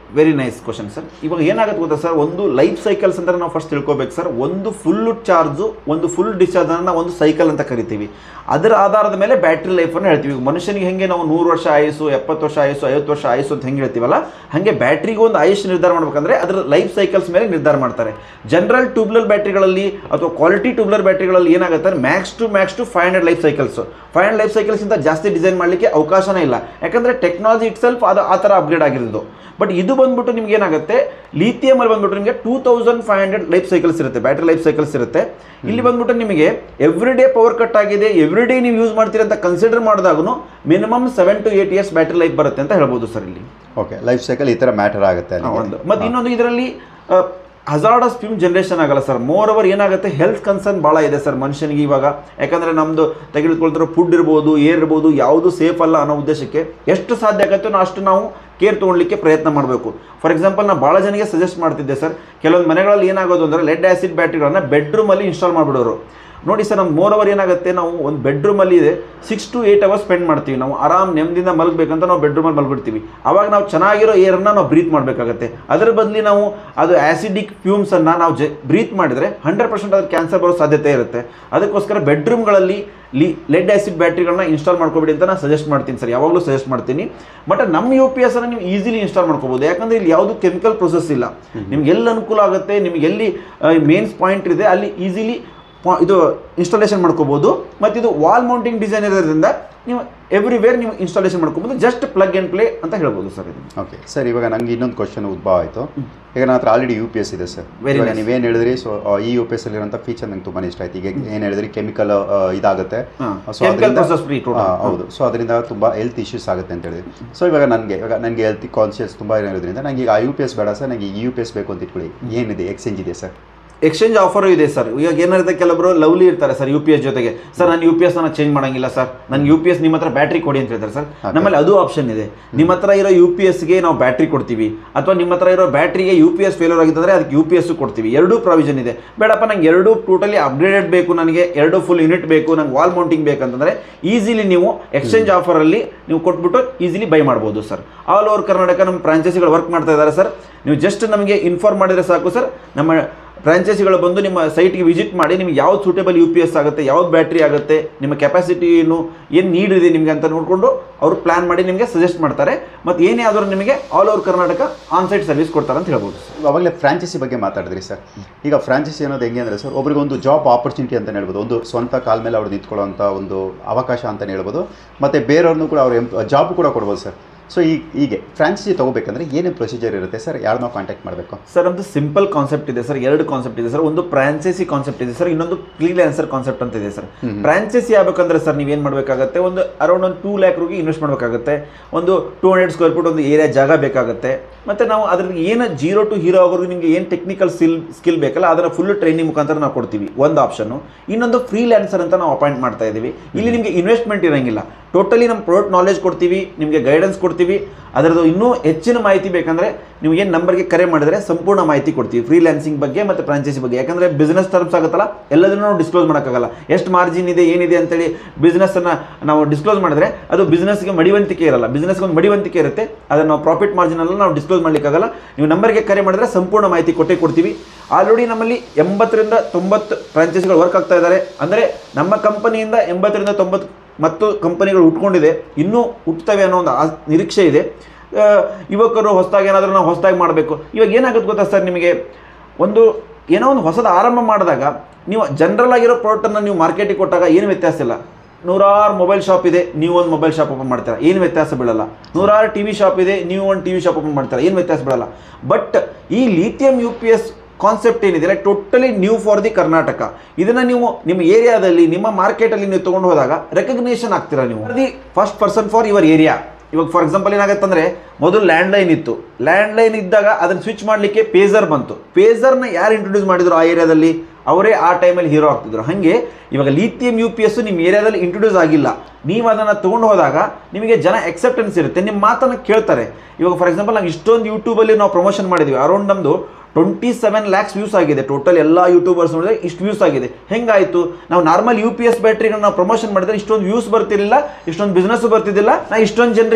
ವೆರಿ ನೈಸ್ ಕ್ವಶನ್ ಸರ್ ಇವಾಗ ಏನಾಗುತ್ತೆ ಗೊತ್ತಾ ಸರ್ ಒಂದು ಲೈಫ್ ಸೈಕಲ್ಸ್ ಅಂತ ನಾವು ಫಸ್ಟ್ ತಿಳ್ಕೊಬೇಕು ಸರ್ ಒಂದು ಫುಲ್ ಚಾರ್ಜು ಒಂದು ಫುಲ್ ಡಿಸ್ಚಾರ್ಜ್ ನಾವು ಒಂದು ಸೈಕಲ್ ಅಂತ ಕರಿತೀವಿ ಅದರ ಆಧಾರದ ಮೇಲೆ ಬ್ಯಾಟ್ರಿ ಲೈಫನ್ನು ಹೇಳ್ತೀವಿ ಈಗ ಮನುಷ್ಯನಿಗೆ ಹೆಂಗೆ ನಾವು ನೂರು ವರ್ಷ ಆಯಸ್ಸು ಎಪ್ಪತ್ತು ವರ್ಷ ಆಯಸ್ಸು ಐವತ್ತು ವರ್ಷ ಆಯಸ್ಸು ಅಂತ ಹೆಂಗೆ ಹೇಳ್ತೀವಲ್ಲ ಹಾಗೆ ಬ್ಯಾಟ್ರಿಗೆ ಒಂದು ಆಯುಷ್ ನಿರ್ಧಾರ ಮಾಡ್ಬೇಕಂದ್ರೆ ಅದರ ಲೈಫ್ ಸೈಕಲ್ಸ್ ಮೇಲೆ ನಿರ್ಧಾರ ಮಾಡ್ತಾರೆ ಜನರಲ್ ಟ್ಯೂಬ್ಲರ್ ಬ್ಯಾಟ್ರಿಗಳಲ್ಲಿ ಅಥವಾ ಕ್ವಾಲಿಟಿ ಟ್ಯೂಬ್ಲರ್ ಬ್ಯಾಟ್ರಿಗಳಲ್ಲಿ ಏನಾಗುತ್ತೆ max to max to five hundred life cycles five hundred life ಸೈಕಲ್ಸ್ಗಿಂತ ಜಾಸ್ತಿ ಡಿಸೈನ್ ಮಾಡಲಿಕ್ಕೆ ಅವಕಾಶನೇ ಇಲ್ಲ ಯಾಕಂದರೆ ಟೆಕ್ನಾಲಜಿ ಇಟ್ ಸೆಲ್ಫ್ ಅದು ಆ ಥರ ಅಪ್ಗ್ರೇಡ್ ಆಗಿರೋದು ಬಟ್ ಇದು ಬಂದ್ಬಿಟ್ಟು ನಿಮ್ಗೆ ಏನಾಗುತ್ತೆ ಲಿಥಿಯಮ್ ಅಲ್ಲಿ ಬಂದ್ಬಿಟ್ಟು ನಿಮಗೆ two thousand five hundred life cycles ಇರುತ್ತೆ ಬ್ಯಾಟ್ರಿ ಲೈಫ್ ಸೈಕಲ್ಸ್ ಇರುತ್ತೆ ಇಲ್ಲಿ ಬಂದ್ಬಿಟ್ಟು ನಿಮಗೆ ಎವ್ರಿ ಡೇ ಪವರ್ ಕಟ್ ಆಗಿದೆ ಎವ್ರಿ ಡೇ ನೀವು ಯೂಸ್ ಮಾಡ್ತೀರಿ ಅಂತ ಕನ್ಸಿಡರ್ ಮಾಡಿದಾಗೂ minimum seven to eight years battery life ಬರುತ್ತೆ ಅಂತ ಹೇಳ್ಬೋದು ಸರ್ ಇಲ್ಲಿ ಓಕೆ ಲೈಫ್ ಸೈಕಲ್ ಈ ಥರ ಮ್ಯಾಟರ್ ಆಗುತ್ತೆ ಹಾ, ಅಲ್ಲಿಗೆ. ಒಂದು ಮತ್ತು ಇನ್ನೊಂದು ಇದರಲ್ಲಿ ಹಜಾರ್ಡಸ್ ಫ್ಯೂಮ್ ಜನರೇಷನ್ ಆಗಲ್ಲ ಸರ್ ಮೋರ್ ಓವರ್ ಏನಾಗುತ್ತೆ ಹೆಲ್ತ್ ಕನ್ಸರ್ನ್ ಭಾಳ ಇದೆ ಸರ್ ಮನುಷ್ಯನಿಗೆ ಇವಾಗ ಯಾಕಂದರೆ ನಮ್ಮದು ತೆಗೆದುಕೊಳ್ತಿರೋ ಫುಡ್ ಇರ್ಬೋದು ಏರ್ ಇರ್ಬೋದು ಯಾವುದು ಸೇಫ್ ಅಲ್ಲ ಅನ್ನೋ ಉದ್ದೇಶಕ್ಕೆ ಎಷ್ಟು ಸಾಧ್ಯ ಆಗುತ್ತೋ ನಾವು ಅಷ್ಟು ನಾವು ಕೇರ್ ತೊಗೊಳ್ಲಿಕ್ಕೆ ಪ್ರಯತ್ನ ಮಾಡಬೇಕು ಫಾರ್ ಎಕ್ಸಾಂಪಲ್ ನಾನು ಭಾಳ ಜನರಿಗೆ ಸಜೆಸ್ಟ್ ಮಾಡ್ತಿದ್ದೆ ಸರ್ ಕೆಲವೊಂದು ಮನೆಗಳಲ್ಲಿ ಏನಾಗೋದು ಅಂದರೆ ಲೆಡ್ ಆ್ಯಸಿಡ್ ಬ್ಯಾಟ್ರಿಗಳನ್ನ ಬೆಡ್ರೂಮಲ್ಲಿ ಇನ್ಸ್ಟಾಲ್ ಮಾಡಿಬಿಡೋರು ನೋಡಿ ಸರ್ ನಮ್ಮ ಮೋರ್ ಅವರ್ ಏನಾಗುತ್ತೆ ನಾವು ಒಂದು ಬೆಡ್ರೂಮಲ್ಲಿ ಇದೆ six to eight hours spend ಮಾಡ್ತೀವಿ ನಾವು ಆರಾಮ್ ನೆಮ್ಮದಿಯಿಂದ ಮಲಗಬೇಕಂತ ನಾವು ಬೆಡ್ರೂಮಲ್ಲಿ ಮಲಗಿಬಿಡ್ತೀವಿ ಅವಾಗ ನಾವು ಚೆನ್ನಾಗಿರೋ ಏರನ್ನು ನಾವು ಬ್ರೀತ್ ಮಾಡಬೇಕಾಗತ್ತೆ ಅದರ ಬದಲಿ ನಾವು ಅದು ಆ್ಯಸಿಡಿಕ್ ಫ್ಯೂಮ್ಸನ್ನು ನಾವು ಜ ಬ್ರೀತ್ ಮಾಡಿದರೆ ಹಂಡ್ರೆಡ್ ಪರ್ಸೆಂಟ್ ಅದ್ರ ಕ್ಯಾನ್ಸರ್ ಬರೋ ಸಾಧ್ಯತೆ ಇರುತ್ತೆ ಅದಕ್ಕೋಸ್ಕರ ಬೆಡ್ರೂಮ್ಗಳಲ್ಲಿ ಲಿ ಲೆಡ್ ಆ್ಯಸಿಡ್ ಬ್ಯಾಟ್ರಿಗಳನ್ನ ಇನ್ಸ್ಟಾಲ್ ಮಾಡ್ಕೊಬೇಡಿ ಅಂತ ನಾನು ಸಜೆಸ್ಟ್ ಮಾಡ್ತೀನಿ ಸರ್ ಯಾವಾಗಲೂ ಸಜೆಸ್ಟ್ ಮಾಡ್ತೀನಿ ಬಟ್ ನಮ್ಮ ಯು ಪಿ ಎಸ್ ಅನ್ನು ನೀವು ಈಸಿಲಿ ಇನ್ಸ್ಟಾಲ್ ಮಾಡ್ಕೋಬೋದು ಯಾಕಂದರೆ ಇಲ್ಲಿ ಯಾವುದು ಕೆಮಿಕಲ್ ಪ್ರೊಸೆಸ್ ಇಲ್ಲ ನಿಮ್ಗೆ ಎಲ್ಲಿ ಅನುಕೂಲ ಆಗುತ್ತೆ ನಿಮ್ಗೆ ಎಲ್ಲಿ ಮೇನ್ಸ್ ಪಾಯಿಂಟ್ ಇದೆ ಅಲ್ಲಿ ಈಸಿಲಿ ಇದು ಇನ್ಸ್ಟಾಲೇಷನ್ ಮಾಡ್ಕೋಬೋದು ಮತ್ತು ಇದು ವಾಲ್ ಮೌಂಟಿಂಗ್ ಡಿಸೈನ್ ಇರೋದ್ರಿಂದ ನೀವು ಎವ್ರಿವೇರ್ ನೀವು ಇನ್ಸ್ಟಾಲೇಷನ್ ಮಾಡ್ಕೋಬೋದು ಜಸ್ಟ್ ಪ್ಲಗ್ ಆ್ಯಂಡ್ ಪ್ಲೇ ಅಂತ ಹೇಳ್ಬೋದು ಸರ್ ಇದು ಓಕೆ ಸರ್ ಇವಾಗ ನನಗೆ ಇನ್ನೊಂದು ಕ್ವಶನ್ ಉದ್ಭವ ಆಯಿತು ಈಗ ನನ್ನ ಹತ್ರ ಆಲ್ರೆಡಿ ಯು ಪಿ ಎಸ್ ಇದೆ ಸರ್ Very ಇವಾಗ nice. ನೀವೇನು ಹೇಳಿದ್ರಿ ಸೊ ಈ ಯು ಪಿ ಎಸ್ ಅಲ್ಲಿರೋಂಥ ಫೀಚರ್ ನಂಗೆ ತುಂಬಾ ಇಷ್ಟ ಆಯ್ತು ಈಗ ಏನು ಹೇಳಿದ್ರಿ ಕೆಮಿಕಲ್ ಇದಾಗುತ್ತೆ ಹಾ, ಸೊ chemical ಅದರಿಂದ process free total. ಹಾ, ಹೌದು ಸೊ ಅದರಿಂದ ತುಂಬ ಹೆಲ್ತ್ ಇಶ್ಯೂಸ್ ಆಗುತ್ತೆ ಅಂತ ಹೇಳಿದ್ರಿ ಸೊ ಇವಾಗ ನನಗೆ ಇವಾಗ ನನಗೆ ಹೆಲ್ತ್ ಕಾನ್ಷಿಯಸ್ ತುಂಬ ಇರೋದ್ರಿಂದ ನನಗೆ ಈಗ ಆ ಯು ಪಿ ಎಸ್ ಬೇಡ ಸರ್ ನನಗೆ ಈ ಯು ಪಿ ಎಸ್ ಬೇಕು ಅಂತ ಇಟ್ಕೊಳ್ಳಿ ಏನಿದೆ ಎಕ್ಸ್ಚೇಂಜ್ ಇದೆ ಸರ್ ಎಕ್ಸ್ಚೇಂಜ್ ಆಫರು ಇದೆ ಸರ್ ಇವಾಗ ಏನಿರುತ್ತೆ ಕೆಲವರು ಲವ್ಲಿ ಇರ್ತಾರೆ ಸರ್ ಯು ಪಿ ಎಸ್ ಜೊತೆಗೆ ಸರ್ ನಾನು ಯು ಪಿ ಎಸ್ ನಾನು ಚೇಂಜ್ ಮಾಡಂಗಿಲ್ಲ ಸರ್ ನನ್ನ ಯು ಪಿ ಎಸ್ ನಿಮ್ಮ ಹತ್ರ ಬ್ಯಾಟ್ರಿ ಕೊಡಿ ಅಂತ ಹೇಳ್ತಾರೆ ಸರ್ Okay. ನಮ್ಮಲ್ಲಿ ಅದು ಆಪ್ಷನ್ ಇದೆ ನಿಮ್ಮ ಹತ್ರ ಇರೋ ಯು ಪಿ ಎಸ್ಗೆ ನಾವು ಬ್ಯಾಟ್ರಿ ಕೊಡ್ತೀವಿ ಅಥವಾ ನಿಮ್ಮ ಹತ್ರ ಇರೋ ಬ್ಯಾಟ್ರಿಗೆ ಯು ಪಿ ಎಸ್ ಫೇಲರ್ ಆಗಿದ್ದರೆ ಅದಕ್ಕೆ ಯು ಪಿ ಎಸ್ ಕೊಡ್ತೀವಿ ಎರಡೂ ಪ್ರಾವಿಷನ್ ಇದೆ ಬೇಡಪ್ಪ ನಂಗೆ ಎರಡು ಟೋಟಲಿ ಅಪ್ಗ್ರೇಡೆಡ್ ಬೇಕು ನನಗೆ ಎರಡು ಫುಲ್ ಯೂನಿಟ್ ಬೇಕು ನಂಗೆ ವಾಲ್ ಮೌಂಟಿಂಗ್ ಬೇಕಂತಂದರೆ ಈಸಿಲಿ ನೀವು ಎಕ್ಸ್ಚೇಂಜ್ ಆಫರಲ್ಲಿ ನೀವು ಕೊಟ್ಬಿಟ್ಟು ಈಸಿಲಿ ಬೈ ಮಾಡ್ಬೋದು ಸರ್ ಆಲ್ ಓವರ್ ಕರ್ನಾಟಕ ನಮ್ಮ ಫ್ರಾಂಚೈಸಿಗಳು ವರ್ಕ್ ಮಾಡ್ತಾ ಇದ್ದಾರೆ ಸರ್ ನೀವು ಜಸ್ಟ್ ನಮಗೆ ಇನ್ಫಾರ್ಮ್ ಮಾಡಿದರೆ ಸಾಕು ಸರ್ ನಮ್ಮ ಫ್ರಾಂಚೈಸಿಗಳು ಬಂದು ನಿಮ್ಮ ಸೈಟ್ಗೆ ವಿಸಿಟ್ ಮಾಡಿ ನಿಮ್ಗೆ ಯಾವ್ದು ಸೂಟೇಬಲ್ ಯು ಪಿ ಎಸ್ ಆಗುತ್ತೆ ಯಾವ್ದು ಬ್ಯಾಟ್ರಿ ಆಗುತ್ತೆ ನಿಮ್ಮ ಕೆಪಾಸಿಟಿ ಏನು ಏನು ನೀಡ್ ಇದೆ ನಿಮಗೆ ಅಂತ ನೋಡಿಕೊಂಡು ಅವರು ಪ್ಲ್ಯಾನ್ ಮಾಡಿ ನಿಮಗೆ ಸಜೆಸ್ಟ್ ಮಾಡ್ತಾರೆ ಮತ್ತು ಏನೇ ಆದರೂ ನಿಮಗೆ all over Karnataka on site service ಕೊಡ್ತಾರೆ ಅಂತ ಹೇಳ್ಬೋದು ಸರ್ ಅವಾಗಲೇ ಫ್ರಾಂಚೈಸಿ ಬಗ್ಗೆ ಮಾತಾಡಿದ್ರಿ ಸರ್ ಈಗ ಫ್ರಾಂಚೈಸಿ ಅನ್ನೋದು ಹೆಂಗೆ ಅಂದರೆ ಸರ್ ಒಬ್ರಿಗೆ ಒಂದು ಜಾಬ್ ಆಪರ್ಚುನಿಟಿ ಅಂತ ಹೇಳ್ಬೋದು ಒಂದು ಸ್ವಂತ ಕಾಲ ಮೇಲೆ ಅವ್ರು ನಿಂತ್ಕೊಳ್ಳೋಂಥ ಒಂದು ಅವಕಾಶ ಅಂತಲೇ ಹೇಳ್ಬೋದು ಮತ್ತು ಬೇರೆಯವ್ರನ್ನೂ ಕೂಡ ಅವ್ರ ಜಾಬ್ ಕೂಡ ಕೊಡ್ಬೋದು ಸರ್ ಸೊ ಈಗ ಹೀಗೆ ಫ್ರಾಂಚೈಸಿ ತೊಗೋಬೇಕಂದ್ರೆ ಏನೇನು ಪ್ರೊಸೀಜರ್ ಇರುತ್ತೆ ಸರ್ ಯಾರನ್ನೋ ಕಾಂಟ್ಯಾಕ್ಟ್ ಮಾಡಬೇಕು ಸರ್ ನಮ್ಮದು ಸಿಂಪಲ್ ಕಾನ್ಸೆಪ್ಟ್ ಇದೆ ಸರ್ ಎರಡು ಕಾನ್ಸೆಪ್ಟ್ ಇದೆ ಸರ್ ಒಂದು ಫ್ರಾಂಚೈಸಿ ಕಾನ್ಸೆಪ್ಟ್ ಇದೆ ಸರ್ ಇನ್ನೊಂದು ಫ್ರೀಲ್ಯಾನ್ಸರ್ ಕಾನ್ಸೆಪ್ಟ್ ಅಂತ ಇದೆ ಸರ್ ಫ್ರಾಂಚೈಸಿ ಆಗ್ಬೇಕಂದ್ರೆ ಸರ್ ನೀವೇನು ಮಾಡಬೇಕಾಗತ್ತೆ ಒಂದು ಅರೌಂಡ್ ಒಂದು ಟೂ ಲ್ಯಾಕ್ ರೂಪಾಯಿ ಇನ್ವೆಸ್ಟ್ ಮಾಡಬೇಕಾಗುತ್ತೆ ಒಂದು ಟೂ ಹಂಡ್ರೆಡ್ ಸ್ಕ್ವೇರ್ ಫೀಟ್ ಒಂದು ಏರಿಯಾ ಜಾಗ ಬೇಕಾಗುತ್ತೆ ಮತ್ತು ನಾವು ಅದ್ರಲ್ಲಿ ಏನು ಜೀರೋ ಟು ಹೀರೋ ಆಗೋರ್ಗು ನಿಮಗೆ ಏನು ಟೆಕ್ನಿಕಲ್ ಸ್ಕಿಲ್ ಸ್ಕಿಲ್ ಬೇಕಲ್ಲ ಅದನ್ನು ಫುಲ್ ಟ್ರೈನಿಂಗ್ ಮುಖಾಂತರ ನಾವು ಕೊಡ್ತೀವಿ ಒಂದು ಆಪ್ಷನ್ನು ಇನ್ನೊಂದು ಫ್ರೀಲ್ಯಾನ್ಸರ್ ಅಂತ ನಾವು ಅಪಾಯಿಂಟ್ ಮಾಡ್ತಾ ಇದ್ದೀವಿ ಇಲ್ಲಿ ನಿಮಗೆ ಇನ್ವೆಸ್ಟ್ಮೆಂಟ್ ಇರೋಂಗಿಲ್ಲ ಟೋಟಲಿ ನಮ್ಮ ಪ್ರಾಡಕ್ಟ್ ನಾಲೆಜ್ ಕೊಡ್ತೀವಿ ನಿಮಗೆ ಗೈಡೆನ್ಸ್ ಕೊಡ್ತೀವಿ ಅದರದ್ದು ಇನ್ನೂ ಹೆಚ್ಚಿನ ಮಾಹಿತಿ ಬೇಕಂದರೆ ನೀವು ಏನು ನಂಬರ್ಗೆ ಕರೆ ಮಾಡಿದರೆ ಸಂಪೂರ್ಣ ಮಾಹಿತಿ ಕೊಡ್ತೀವಿ ಫ್ರೀಲ್ಯಾನ್ಸಿಂಗ್ ಬಗ್ಗೆ ಮತ್ತು ಫ್ರಾಂಚೈಸಿ ಬಗ್ಗೆ ಯಾಕಂದರೆ ಬಿಸ್ನೆಸ್ ಟರ್ಮ್ಸ್ ಆಗುತ್ತಲ್ಲ ಎಲ್ಲದನ್ನು ನಾವು ಡಿಸ್ಕ್ಲೋಸ್ ಮಾಡೋಕ್ಕಾಗಲ್ಲ ಎಷ್ಟು ಮಾರ್ಜಿನ್ ಇದೆ ಏನಿದೆ ಅಂತೇಳಿ ಬಿಸ್ನೆಸ್ಸನ್ನು ನಾವು ಡಿಸ್ಕ್ಲೋಸ್ ಮಾಡಿದ್ರೆ ಅದು ಬಿಸ್ನೆಸ್ಗೆ ಮಡಿವಂತಿಕೆ ಇರಲ್ಲ ಬಿಸ್ನೆಸ್ಗೆ ಒಂದು ಮಡಿವಂತಿಕೆ ಇರುತ್ತೆ ಅದನ್ನು ನಾವು ಪ್ರಾಫಿಟ್ ಮಾರ್ಜಿನೆಲ್ಲ ನಾವು ಡಿಸ್ಕ್ಲೋಸ್ ಮಾಡಲಿಕ್ಕಾಗಲ್ಲ ನೀವು ನಂಬರ್ಗೆ ಕರೆ ಮಾಡಿದ್ರೆ ಸಂಪೂರ್ಣ ಮಾಹಿತಿ ಕೊಟ್ಟೇ ಕೊಡ್ತೀವಿ ಆಲ್ರೆಡಿ ನಮ್ಮಲ್ಲಿ ಎಂಬತ್ತರಿಂದ ತೊಂಬತ್ತು ಫ್ರಾಂಚೈಸಿಗಳು ವರ್ಕ್ ಆಗ್ತಾ ಇದ್ದಾರೆ ಅಂದರೆ ನಮ್ಮ ಕಂಪನಿಯಿಂದ ಎಂಬತ್ತರಿಂದ ತೊಂಬತ್ತು ಮತ್ತು ಕಂಪನಿಗಳು ಹುಟ್ಕೊಂಡಿದೆ ಇನ್ನೂ ಹುಟ್ಟುತ್ತವೆ ಅನ್ನೋ ಒಂದು ಆ- ನಿರೀಕ್ಷೆ ಇದೆ ಆ, ಯುವಕರು ಹೊಸದಾಗಿ ಏನಾದರೂ ನಾವು ಹೊಸದಾಗಿ ಮಾಡಬೇಕು ಇವಾಗ ಏನಾಗುತ್ತೆ ಗೊತ್ತಾ ಸರ್ ನಿಮಗೆ ಒಂದು ಏನೋ ಒಂದು ಹೊಸದು ಆರಂಭ ಮಾಡಿದಾಗ ನೀವು ಜನರಲ್ ಆಗಿರೋ ಪ್ರಾಡಕ್ಟನ್ನು ನೀವು ಮಾರ್ಕೆಟಿಗೆ ಕೊಟ್ಟಾಗ ಏನು ವ್ಯತ್ಯಾಸ ಇಲ್ಲ ನೂರಾರು ಮೊಬೈಲ್ ಶಾಪ್ ಇದೆ ನೀವು ಒಂದು ಮೊಬೈಲ್ ಶಾಪ್ ಓಪನ್ ಮಾಡ್ತೀರಾ ಏನು ವ್ಯತ್ಯಾಸ ಬೀಳಲ್ಲ ನೂರಾರು ಟಿ ವಿ ಶಾಪ್ ಇದೆ ನೀವು ಒಂದು ಟಿ ವಿ ಶಾಪ್ ಓಪನ್ ಮಾಡ್ತೀರಾ ಏನು ವ್ಯತ್ಯಾಸ ಬೀಳಲ್ಲ ಬಟ್ ಈ lithium U P S concept ಏನಿದೆ like totally new for the Karnataka ಇದನ್ನ ನೀವು ನಿಮ್ಮ ಏರಿಯಾದಲ್ಲಿ ನಿಮ್ಮ ಮಾರ್ಕೆಟಲ್ಲಿ ನೀವು ತೊಗೊಂಡು ಹೋದಾಗ ರೆಕಗ್ನೇಷನ್ ಆಗ್ತೀರಾ ನೀವು the first person for your area ಇವಾಗ ಫಾರ್ ಎಕ್ಸಾಂಪಲ್ ಏನಾಗುತ್ತಂದ್ರೆ ಮೊದಲು ಲ್ಯಾಂಡ್ ಲೈನ್ ಇತ್ತು ಲ್ಯಾಂಡ್ ಲೈನ್ ಇದ್ದಾಗ ಅದನ್ನು ಸ್ವಿಚ್ ಮಾಡಲಿಕ್ಕೆ ಪೇಜರ್ ಬಂತು ಪೇಜರ್ನ ಯಾರು ಇಂಟ್ರೊಡ್ಯೂಸ್ ಮಾಡಿದ್ರು ಆ ಏರಿಯಾದಲ್ಲಿ ಅವರೇ ಆ ಟೈಮಲ್ಲಿ ಹೀರೋ ಆಗ್ತಿದ್ರು ಹಾಗೆ ಇವಾಗ ಲಿಥಿಯಂ ಯು ಪಿ ಎಸ್ ನಿಮ್ಮ ಏರಿಯಾದಲ್ಲಿ ಇಂಟ್ರೊಡ್ಯೂಸ್ ಆಗಿಲ್ಲ ನೀವು ಅದನ್ನು ತೊಗೊಂಡು ಹೋದಾಗ ನಿಮಗೆ ಜನ ಎಕ್ಸೆಪ್ಟೆನ್ಸ್ ಇರುತ್ತೆ ನಿಮ್ಮ ಮಾತನ್ನು ಕೇಳ್ತಾರೆ ಇವಾಗ ಫಾರ್ ಎಕ್ಸಾಂಪಲ್ ನಾವು ಇಷ್ಟೊಂದು ಯೂಟ್ಯೂಬಲ್ಲಿ ನಾವು ಪ್ರಮೋಷನ್ ಮಾಡಿದ್ವಿ ಅರೌಂಡ್ ನಮ್ಮದು ಟ್ವೆಂಟಿ ಸೆವೆನ್ ಲ್ಯಾಕ್ಸ್ ವ್ಯೂಸ್ ಆಗಿದೆ ಟೋಟಲ್ ಎಲ್ಲ ಯೂಟ್ಯೂಬರ್ಸ್ ನೋಡಿದ್ರೆ ಇಷ್ಟು ವ್ಯೂಸ್ ಆಗಿದೆ ಹೆಂಗಾಯಿತು ನಾವು ನಾರ್ಮಲ್ ಯು ಪಿ ಎಸ್ ಬ್ಯಾಟ್ರಿಗಳನ್ನ ನಾವು ಪ್ರಮೋಷನ್ ಮಾಡಿದ್ರೆ ಇಷ್ಟೊಂದು ವ್ಯೂಸ್ ಬರ್ತಿರಲಿಲ್ಲ ಇಷ್ಟೊಂದು ಬಿಸ್ನೆಸ್ ಬರ್ತಿದ್ದಿಲ್ಲ ನಾ ಇಷ್ಟೊಂದು ಜನರಿಗೆ ನಾವು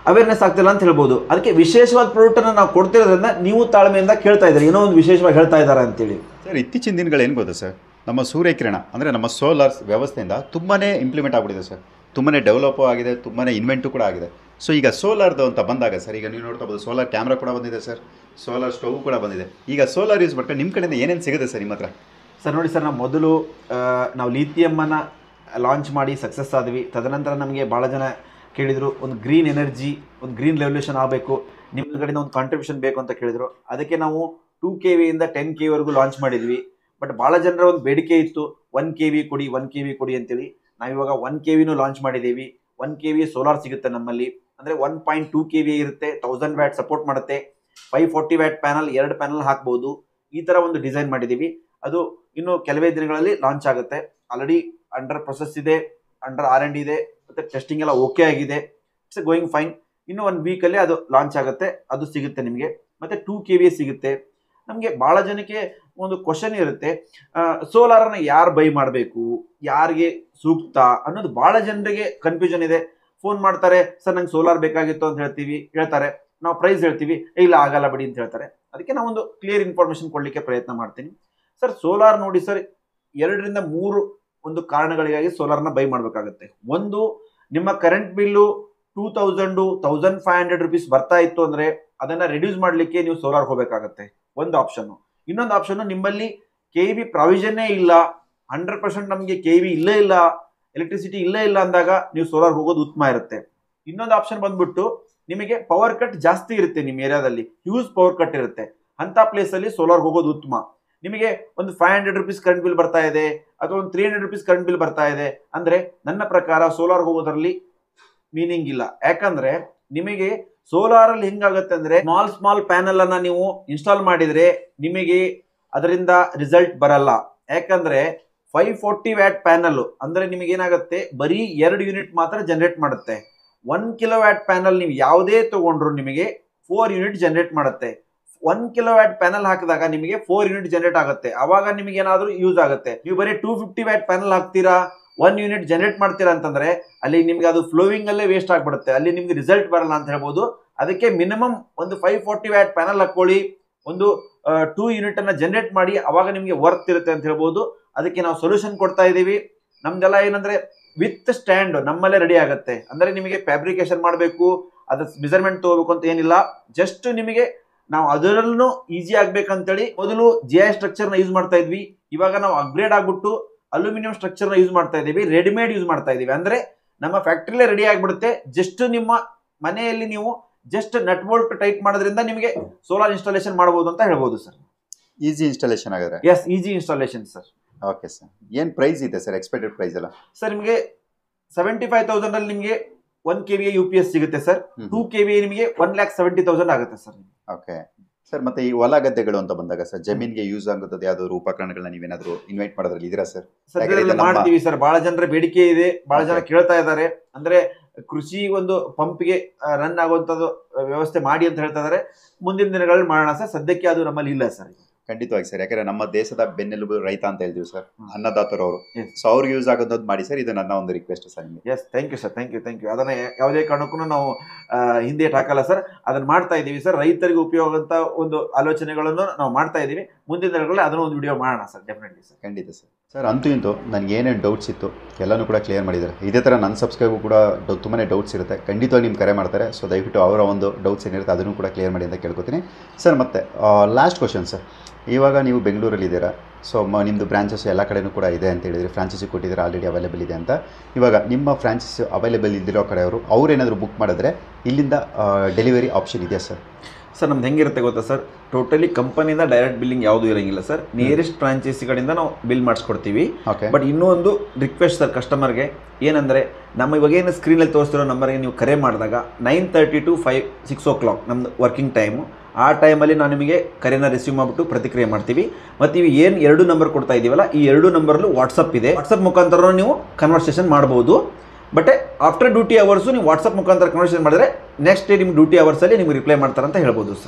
ಅವೇರ್ನೆಸ್ ಆಗ್ತಿಲ್ಲ ಅಂತ ಹೇಳ್ಬೋದು ಅದಕ್ಕೆ ವಿಶೇಷವಾದ ಪ್ರಾಡಕ್ಟನ್ನು ನಾವು ಕೊಡ್ತಿರೋದ್ರಿಂದ ನೀವು ತಾಳ್ಮೆಯಿಂದ ಕೇಳ್ತಾ ಇದ್ದೀರಿ ಏನೋ ಒಂದು ವಿಶೇಷವಾಗಿ ಹೇಳ್ತಾ ಇದ್ದಾರೆ ಅಂತೇಳಿ ಸರ್ ಇತ್ತೀಚಿನ ದಿನಗಳು ಏನು ಗೊತ್ತಾ ಸರ್ ನಮ್ಮ ಸೂರ್ಯಕಿರಣ ಅಂದರೆ ನಮ್ಮ ಸೋಲಾರ್ಸ್ ವ್ಯವಸ್ಥೆಯಿಂದ ತುಂಬಾ ಇಂಪ್ಲಿಮೆಂಟ್ ಆಗಿಬಿಟ್ಟಿದೆ ಸರ್ ತುಂಬಾ ಡೆವಲಪ್ ಆಗಿದೆ ತುಂಬಾ ಇನ್ವೆಂಟು ಕೂಡ ಆಗಿದೆ ಸೊ ಈಗ ಸೋಲಾರ್ದು ಅಂತ ಬಂದಾಗ ಸರ್ ಈಗ ನೀವು ನೋಡ್ತಾ ಬೋದು ಸೋಲಾರ್ ಕ್ಯಾಮ್ರಾ ಕೂಡ ಬಂದಿದೆ ಸರ್ ಸೋಲಾರ್ ಸ್ಟವ್ ಕೂಡ ಬಂದಿದೆ ಈಗ ಸೋಲಾರ್ ಯೂಸ್ ಮಾಡ್ಕೊಂಡು ನಿಮ್ಮ ಕಡೆಯಿಂದ ಏನೇನು ಸಿಗುತ್ತೆ ಸರ್ ನಿಮ್ಮ ಹತ್ರ ಸರ್ ನೋಡಿ ಸರ್ ನಾವು ಮೊದಲು ಆ, ನಾವು ಲಿಥಿಯಮ್ಮನ್ನು ಲಾಂಚ್ ಮಾಡಿ ಸಕ್ಸಸ್ ಆದ್ವಿ ತದನಂತರ ನಮಗೆ ಭಾಳ ಜನ ಕೇಳಿದರು ಒಂದು ಗ್ರೀನ್ ಎನರ್ಜಿ ಒಂದು ಗ್ರೀನ್ ರೆವಲ್ಯೂಷನ್ ಆಗಬೇಕು ನಿಮ್ಮ ಕಡೆಯಿಂದ ಒಂದು ಕಾಂಟ್ರಿಬ್ಯೂಷನ್ ಬೇಕು ಅಂತ ಕೇಳಿದರು ಅದಕ್ಕೆ ನಾವು ಟೂ ಕೆ ವಿಯಿಂದ ಟೆನ್ ಕೆ ವಿವರೆಗೂ ಲಾಂಚ್ ಮಾಡಿದ್ವಿ ಬಟ್ ಭಾಳ ಜನರ ಒಂದು ಬೇಡಿಕೆ ಇತ್ತು ಒನ್ ಕೆ ವಿ ಕೊಡಿ ಒನ್ ಕೆ ವಿ ಕೊಡಿ ಅಂತೇಳಿ ನಾವಿವಾಗ ಒನ್ ಕೆ ವಿನೂ ಲಾಂಚ್ ಮಾಡಿದ್ದೀವಿ ಒನ್ ಕೆ ವಿ ಸೋಲಾರ್ ಸಿಗುತ್ತೆ ನಮ್ಮಲ್ಲಿ ಅಂದರೆ one point two K V ಇರುತ್ತೆ ತೌಸಂಡ್ ವ್ಯಾಟ್ ಸಪೋರ್ಟ್ ಮಾಡುತ್ತೆ ಫೈವ್ ಫೋರ್ಟಿ ವ್ಯಾಟ್ ಪ್ಯಾನಲ್ ಎರಡು ಪ್ಯಾನಲ್ ಹಾಕ್ಬೋದು ಈ ಥರ ಒಂದು ಡಿಸೈನ್ ಮಾಡಿದ್ದೀವಿ ಅದು ಇನ್ನು ಕೆಲವೇ ದಿನಗಳಲ್ಲಿ ಲಾಂಚ್ ಆಗುತ್ತೆ ಆಲ್ರೆಡಿ ಅಂಡರ್ ಪ್ರೊಸೆಸ್ ಇದೆ ಅಂಡರ್ ಆರ್ ಎಂಡ್ ಇದೆ ಮತ್ತೆ ಟೆಸ್ಟಿಂಗ್ ಎಲ್ಲ ಓಕೆ ಆಗಿದೆ ಇಟ್ಸ್ ಗೋಯಿಂಗ್ ಫೈನ್ ಇನ್ನು ಒಂದು ವೀಕಲ್ಲಿ ಅದು ಲಾಂಚ್ ಆಗುತ್ತೆ ಅದು ಸಿಗುತ್ತೆ ನಿಮಗೆ ಮತ್ತೆ ಟೂ ಕೆ ವಿ ಸಿಗುತ್ತೆ ನಮಗೆ ಭಾಳ ಜನಕ್ಕೆ ಒಂದು ಕ್ವಶನ್ ಇರುತ್ತೆ ಸೋಲಾರನ್ನ ಯಾರು ಬೈ ಮಾಡಬೇಕು ಯಾರಿಗೆ ಸೂಕ್ತ ಅನ್ನೋದು ಭಾಳ ಜನರಿಗೆ ಕನ್ಫ್ಯೂಷನ್ ಇದೆ ಫೋನ್ ಮಾಡ್ತಾರೆ ಸರ್ ನಂಗೆ ಸೋಲಾರ್ ಬೇಕಾಗಿತ್ತು ಅಂತ ಹೇಳ್ತೀವಿ ಹೇಳ್ತಾರೆ ನಾವು ಪ್ರೈಸ್ ಹೇಳ್ತೀವಿ "ಏ, ಇಲ್ಲ ಆಗಲ್ಲ ಬಿಡಿ ಅಂತ ಹೇಳ್ತಾರೆ ಅದಕ್ಕೆ ನಾವು ಒಂದು ಕ್ಲಿಯರ್ ಇನ್ಫಾರ್ಮೇಶನ್ ಕೊಡಲಿಕ್ಕೆ ಪ್ರಯತ್ನ ಮಾಡ್ತೀನಿ ಸರ್ ಸೋಲಾರ್ ನೋಡಿ ಸರ್ ಎರಡರಿಂದ ಮೂರು ಒಂದು ಕಾರಣಗಳಿಗಾಗಿ ಸೋಲಾರ್ನ ಬೈ ಮಾಡಬೇಕಾಗುತ್ತೆ ಒಂದು ನಿಮ್ಮ current bill two thousand thousand five hundred rupees ಬರ್ತಾ ಇತ್ತು ಅಂದರೆ ಅದನ್ನು ರೆಡ್ಯೂಸ್ ಮಾಡಲಿಕ್ಕೆ ನೀವು ಸೋಲಾರ್ ಹೋಗಬೇಕಾಗತ್ತೆ ಒಂದು ಆಪ್ಷನ್ನು ಇನ್ನೊಂದು ಆಪ್ಷನ್ನು ನಿಮ್ಮಲ್ಲಿ ಕೆ ಬಿ ಪ್ರಾವಿಷನ್ನೇ ಇಲ್ಲ ಹಂಡ್ರೆಡ್ ಪರ್ಸೆಂಟ್ ನಮಗೆ ಕೆ ವಿ ಇಲ್ಲೇ ಇಲ್ಲ ಎಲೆಕ್ಟ್ರಿಸಿಟಿ ಇಲ್ಲೇ ಇಲ್ಲ ಅಂದಾಗ ನೀವು ಸೋಲಾರ್ ಹೋಗೋದು ಉತ್ತಮ ಇರುತ್ತೆ ಇನ್ನೊಂದು ಆಪ್ಷನ್ ಬಂದ್ಬಿಟ್ಟು ನಿಮಗೆ ಪವರ್ ಕಟ್ ಜಾಸ್ತಿ ಇರುತ್ತೆ ನಿಮ್ಮ ಏರಿಯಾದಲ್ಲಿ ಹ್ಯೂಸ್ ಪವರ್ ಕಟ್ ಇರುತ್ತೆ ಅಂತ ಪ್ಲೇಸಲ್ಲಿ ಸೋಲಾರ್ ಹೋಗೋದು ಉತ್ತಮ ನಿಮಗೆ ಒಂದು five hundred rupees current bill ಬರ್ತಾ ಇದೆ ಅಥವಾ ಒಂದು three hundred rupees current bill ಬರ್ತಾ ಇದೆ ಅಂದ್ರೆ ನನ್ನ ಪ್ರಕಾರ ಸೋಲಾರ್ ಹೋಗೋದ್ರಲ್ಲಿ ಮೀನಿಂಗ್ ಇಲ್ಲ ಯಾಕಂದ್ರೆ ನಿಮಗೆ ಸೋಲಾರ್ ಅಲ್ಲಿ ಹೆಂಗಾಗುತ್ತೆ ಅಂದ್ರೆ ಸ್ಮಾಲ್ ಸ್ಮಾಲ್ ಪ್ಯಾನಲ್ ಅನ್ನ ನೀವು ಇನ್ಸ್ಟಾಲ್ ಮಾಡಿದ್ರೆ ನಿಮಗೆ ಅದರಿಂದ ರಿಸಲ್ಟ್ ಬರಲ್ಲ ಯಾಕಂದ್ರೆ ಫೈವ್ ಫೋರ್ಟಿ ವ್ಯಾಟ್ ಪ್ಯಾನಲ್ ಅಂದ್ರೆ ನಿಮಗೆ ಏನಾಗುತ್ತೆ ಬರೀ ಎರಡು ಯೂನಿಟ್ ಮಾತ್ರ ಜನರೇಟ್ ಮಾಡುತ್ತೆ ಒನ್ ಕಿಲೋ ವ್ಯಾಟ್ ಪ್ಯಾನಲ್ ನೀವು ಯಾವುದೇ ತಗೊಂಡ್ರು ನಿಮಗೆ ಫೋರ್ ಯೂನಿಟ್ ಜನರೇಟ್ ಮಾಡುತ್ತೆ ಒನ್ ಕಿಲೋ ವ್ಯಾಟ್ ಪ್ಯಾನಲ್ ಹಾಕಿದಾಗ ನಿಮಗೆ ಫೋರ್ ಯೂನಿಟ್ ಜನರೇಟ್ ಆಗುತ್ತೆ ಅವಾಗ ನಿಮಗೆ ಏನಾದರೂ ಯೂಸ್ ಆಗುತ್ತೆ ನೀವು ಬರೀ ಟೂ ಫಿಫ್ಟಿ ವ್ಯಾಟ್ ಪ್ಯಾನಲ್ ಹಾಕ್ತೀರಾ ಒನ್ ಯೂನಿಟ್ ಜನರೇಟ್ ಮಾಡ್ತೀರಾ ಅಂತಂದ್ರೆ ಅಲ್ಲಿ ನಿಮ್ಗೆ ಅದು ಫ್ಲೋವಿಂಗ್ ಅಲ್ಲೇ ವೇಸ್ಟ್ ಆಗ್ಬಿಡುತ್ತೆ ಅಲ್ಲಿ ನಿಮ್ಗೆ ರಿಸಲ್ಟ್ ಬರಲ್ಲ ಅಂತ ಹೇಳ್ಬೋದು ಅದಕ್ಕೆ ಮಿನಿಮಮ್ ಒಂದು ಫೈವ್ ಫೋರ್ಟಿ ವ್ಯಾಟ್ ಪ್ಯಾನಲ್ ಹಾಕೊಳ್ಳಿ ಒಂದು ಟೂ ಯೂನಿಟ್ ಅನ್ನ ಜನರೇಟ್ ಮಾಡಿ ಅವಾಗ ನಿಮಗೆ ವರ್ತ್ ಇರುತ್ತೆ ಅಂತ ಹೇಳ್ಬೋದು ಅದಕ್ಕೆ ನಾವು ಸೊಲ್ಯೂಷನ್ ಕೊಡ್ತಾ ಇದ್ದೀವಿ ನಮ್ದೆಲ್ಲ ಏನಂದ್ರೆ ವಿತ್ ಸ್ಟ್ಯಾಂಡ್ ನಮ್ಮಲ್ಲೇ ರೆಡಿ ಆಗುತ್ತೆ ಅಂದ್ರೆ ನಿಮಗೆ ಫ್ಯಾಬ್ರಿಕೇಶನ್ ಮಾಡಬೇಕು ಅದ್ರ ಮೆಜರ್ಮೆಂಟ್ ತಗೋಬೇಕು ಅಂತ ಏನಿಲ್ಲ ಜಸ್ಟ್ ನಿಮಗೆ ನಾವು ಅದರಲ್ಲೂ ಈಸಿ ಆಗ್ಬೇಕಂತೇಳಿ ಮೊದಲು ಜಿ ಐ ಸ್ಟ್ರಕ್ಚರ್ನ ಯೂಸ್ ಮಾಡ್ತಾ ಇದ್ವಿ ಇವಾಗ ನಾವು ಅಪ್ಗ್ರೇಡ್ ಆಗ್ಬಿಟ್ಟು ಅಲ್ಯೂಮಿನಿಯಂ ಸ್ಟ್ರಕ್ಚರ್ನ ಯೂಸ್ ಮಾಡ್ತಾ ಇದ್ದೀವಿ ರೆಡಿಮೇಡ್ ಯೂಸ್ ಮಾಡ್ತಾ ಇದ್ದೀವಿ ಅಂದ್ರೆ ನಮ್ಮ ಫ್ಯಾಕ್ಟ್ರಿಲೇ ರೆಡಿ ಆಗಿಬಿಡುತ್ತೆ ಜಸ್ಟ್ ನಿಮ್ಮ ಮನೆಯಲ್ಲಿ ನೀವು ಜಸ್ಟ್ ನಟ್ ಬೋಲ್ಟ್ ಟೈಟ್ ಮಾಡೋದ್ರಿಂದ ನಿಮಗೆ ಸೋಲಾರ್ ಇನ್ಸ್ಟಾಲೇಷನ್ ಮಾಡಬಹುದು ಅಂತ ಹೇಳ್ಬೋದು ಸರ್ ಈಸಿ ಇನ್ಸ್ಟಾಲೇಷನ್ ಆಗಿದ್ರೆ yes easy installation sir okay sir ಏನು ಪ್ರೈಸ್ ಇದೆ ಸರ್ ಎಕ್ಸ್ಪೆಕ್ಟೆಡ್ ಪ್ರೈಸ್ ಎಲ್ಲ ಸರ್ ನಿಮಗೆ ಸೆವೆಂಟಿ ಫೈವ್ ತೌಸಂಡ್ ಅಲ್ಲಿ ನಿಮಗೆ one K V U P S ಸಿಗುತ್ತೆ ಸರ್ ಟೂ ಕೆ ವಿ ನಿಮಗೆ ಒನ್ ಲ್ಯಾಕ್ ಸೆವೆಂಟಿ ತೌಸಂಡ್ ಆಗುತ್ತೆ ಸರ್ ಓಕೆ ಸರ್ ಮತ್ತೆ ಈ ಹೊಲ ಗದ್ದೆಗಳು ಅಂತ ಬಂದಾಗ ಸರ್ ಜಮೀನ್ಗೆ ಯೂಸ್ ಆಗುತ್ತದೆ ಯಾವ್ದಾದ್ರು ಉಪಕರಣಗಳನ್ನ ನೀವೇನಾದ್ರು ಇನ್ವೈಟ್ ಮಾಡೋದ್ರಲ್ಲಿ ಇದೀರಾ ಸರ್ ಸದ್ಯದಲ್ಲಿ ಯಾಕಂದ್ರೆ ನಮ್ಮ- ಮಾಡ್ತೀವಿ ಸರ್ ಬಹಳ ಜನರ ಬೇಡಿಕೆ ಇದೆ ಬಹಳ ಜನ Okay. ಕೇಳ್ತಾ ಇದ್ದಾರೆ ಅಂದ್ರೆ ಕೃಷಿ ಒಂದು ಪಂಪ್ಗೆ ರನ್ ಆಗುವಂತದ್ದು ವ್ಯವಸ್ಥೆ ಮಾಡಿ ಅಂತ ಹೇಳ್ತಾ ಇದ್ದಾರೆ ಮುಂದಿನ ದಿನಗಳಲ್ಲಿ ಮಾಡೋಣ ಸರ್ ಸದ್ಯಕ್ಕೆ ಅದು ನಮ್ಮಲ್ಲಿ ಇಲ್ಲ ಸರ್ ಖಂಡಿತವಾಗಿ ಸರ್ ಯಾಕಂದ್ರೆ ನಮ್ಮ ದೇಶದ ಬೆನ್ನೆಲುಬು ರೈತ ಅಂತ ಹೇಳ್ತೀವಿ ಸರ್ ಹ್ಮ್. ಅನ್ನದಾತರು ಅವರು Yes. ಸೊ ಅವ್ರಿಗೆ ಯೂಸ್ ಆಗೋದೊಂದು ಮಾಡಿ ಸರ್ ಇದು ನನ್ನ ಒಂದು ರಿಕ್ವೆಸ್ಟ್ ಸರ್ ನಿಮಗೆ yes thank you sir thank you thank you ಅದನ್ನ ಯಾವುದೇ ಕಾರಣಕ್ಕೂ ನಾವು ಆ, ಹಿಂದೇಟ್ ಹಾಕಲ್ಲ ಸರ್ ಅದನ್ನ ಮಾಡ್ತಾ ಇದ್ದೀವಿ ಸರ್ ರೈತರಿಗೆ ಉಪಯೋಗ ಅಂತ ಒಂದು ಆಲೋಚನೆಗಳನ್ನು ನಾವು ಮಾಡ್ತಾ ಇದ್ದೀವಿ ಮುಂದಿನ ದಿನಗಳಲ್ಲಿ ಅದನ್ನ ಒಂದು ವಿಡಿಯೋ ಮಾಡೋಣ ಸರ್ ಡೆಫಿನೆಟ್ಲಿ ಸರ್ ಖಂಡಿತ ಸರ್ ಸರ್ ಅಂತೂ ಇಂತೂ ನನಗೆ ಏನೇನು ಡೌಟ್ಸ್ ಇತ್ತು ಎಲ್ಲನೂ ಕೂಡ ಕ್ಲಿಯರ್ ಮಾಡಿದ್ದಾರೆ ಇದೇ ಥರ ನನ್ನ ಸಬ್ಸ್ಕ್ರೈಬು ಕೂಡ ಡೌ ತುಂಬಾ ಡೌಟ್ಸ್ ಇರುತ್ತೆ ಖಂಡಿತವಾಗಿ ನಿಮ್ಮ ಕರೆ ಮಾಡ್ತಾರೆ ಸೊ ದಯವಿಟ್ಟು ಅವರ ಒಂದು ಡೌಟ್ಸ್ ಏನಿರುತ್ತೆ ಅದನ್ನು ಕೂಡ ಕ್ಲಿಯರ್ ಮಾಡಿ ಅಂತ ಕೇಳ್ಕೊತೀನಿ ಸರ್ ಮತ್ತೆ ಲಾಸ್ಟ್ ಕ್ವಶನ್ ಸರ್ ಇವಾಗ ನೀವು ಬೆಂಗಳೂರಲ್ಲಿದ್ದೀರಾ ಸೊ ಮ ನಿಮ್ಮದು ಬ್ರಾಂಚಸ್ ಎಲ್ಲ ಕಡೆನೂ ಕೂಡ ಇದೆ ಅಂತ ಹೇಳಿದರೆ ಫ್ರಾಂಚೈಸಿ ಕೊಟ್ಟಿದ್ದಾರೆ ಆಲ್ರೆಡಿ ಅವೈಲೇಬಲ್ ಇದೆ ಅಂತ ಇವಾಗ ನಿಮ್ಮ ಫ್ರಾಂಚೈಸ್ ಅವೈಲೇಬಲ್ ಇದ್ದಿರೋ ಕಡೆಯವರು ಅವ್ರೇನಾದರೂ ಬುಕ್ ಮಾಡಿದ್ರೆ ಇಲ್ಲಿಂದ ಡೆಲಿವರಿ ಆಪ್ಷನ್ ಇದೆಯಾ ಸರ್ ಸರ್ ನಮ್ದು ಹೆಂಗಿರುತ್ತೆ ಗೊತ್ತಾ ಸರ್ ಟೋಟಲಿ ಕಂಪನಿಯಿಂದ ಡೈರೆಕ್ಟ್ ಬಿಲ್ಲಿಂಗ್ ಯಾವುದೂ ಇರಂಗಿಲ್ಲ ಸರ್ ನಿಯರೆಸ್ಟ್ ಫ್ರಾಂಚೈಸಿಗಳಿಂದ ನಾವು ಬಿಲ್ ಮಾಡಿಸ್ಕೊಡ್ತೀವಿ ಓಕೆ ಬಟ್ ಇನ್ನೂ ಒಂದು ರಿಕ್ವೆಸ್ಟ್ ಸರ್ ಕಸ್ಟಮರ್ಗೆ ಏನಂದರೆ ನಮ್ಮ ಇವಾಗ ಏನು ಸ್ಕ್ರೀನಲ್ಲಿ ತೋರಿಸ್ತಿರೋ ನಂಬರ್ಗೆ ನೀವು ಕರೆ ಮಾಡಿದಾಗ nine thirty to five six o'clock ನಮ್ಮದು ವರ್ಕಿಂಗ್ ಟೈಮು ಆ ಟೈಮಲ್ಲಿ ನಾವು ನಿಮಗೆ ಕರೆನ ರಿಸೀವ್ ಮಾಡಿಬಿಟ್ಟು ಪ್ರತಿಕ್ರಿಯೆ ಮಾಡ್ತೀವಿ ಮತ್ತು ಇವು ಏನು ಎರಡು ನಂಬರ್ ಕೊಡ್ತಾ ಇದ್ದೀವಲ್ಲ ಈ ಎರಡು ನಂಬರಲ್ಲೂ ವಾಟ್ಸಪ್ ಇದೆ ವಾಟ್ಸಪ್ ಮುಖಾಂತರ ನೀವು ಕನ್ವರ್ಸೇಷನ್ ಮಾಡ್ಬೋದು ಬಟ್ ಆಫ್ಟರ್ ಡ್ಯೂಟಿ ಅವರ್ಸು ನೀವು ವಾಟ್ಸಪ್ ಮುಖಾಂತರ ಕನ್ವರ್ಸೇಷನ್ ಮಾಡಿದ್ರೆ ನೆಕ್ಸ್ಟ್ ಡೇ ನಿಮ್ಮ ಡ್ಯೂಟಿ ಅವರ್ಸಲ್ಲಿ ನಿಮ್ಗೆ ರಿಪ್ಲೈ ಮಾಡ್ತಾರೆ ಅಂತ ಹೇಳ್ಬೋದು ಸರ್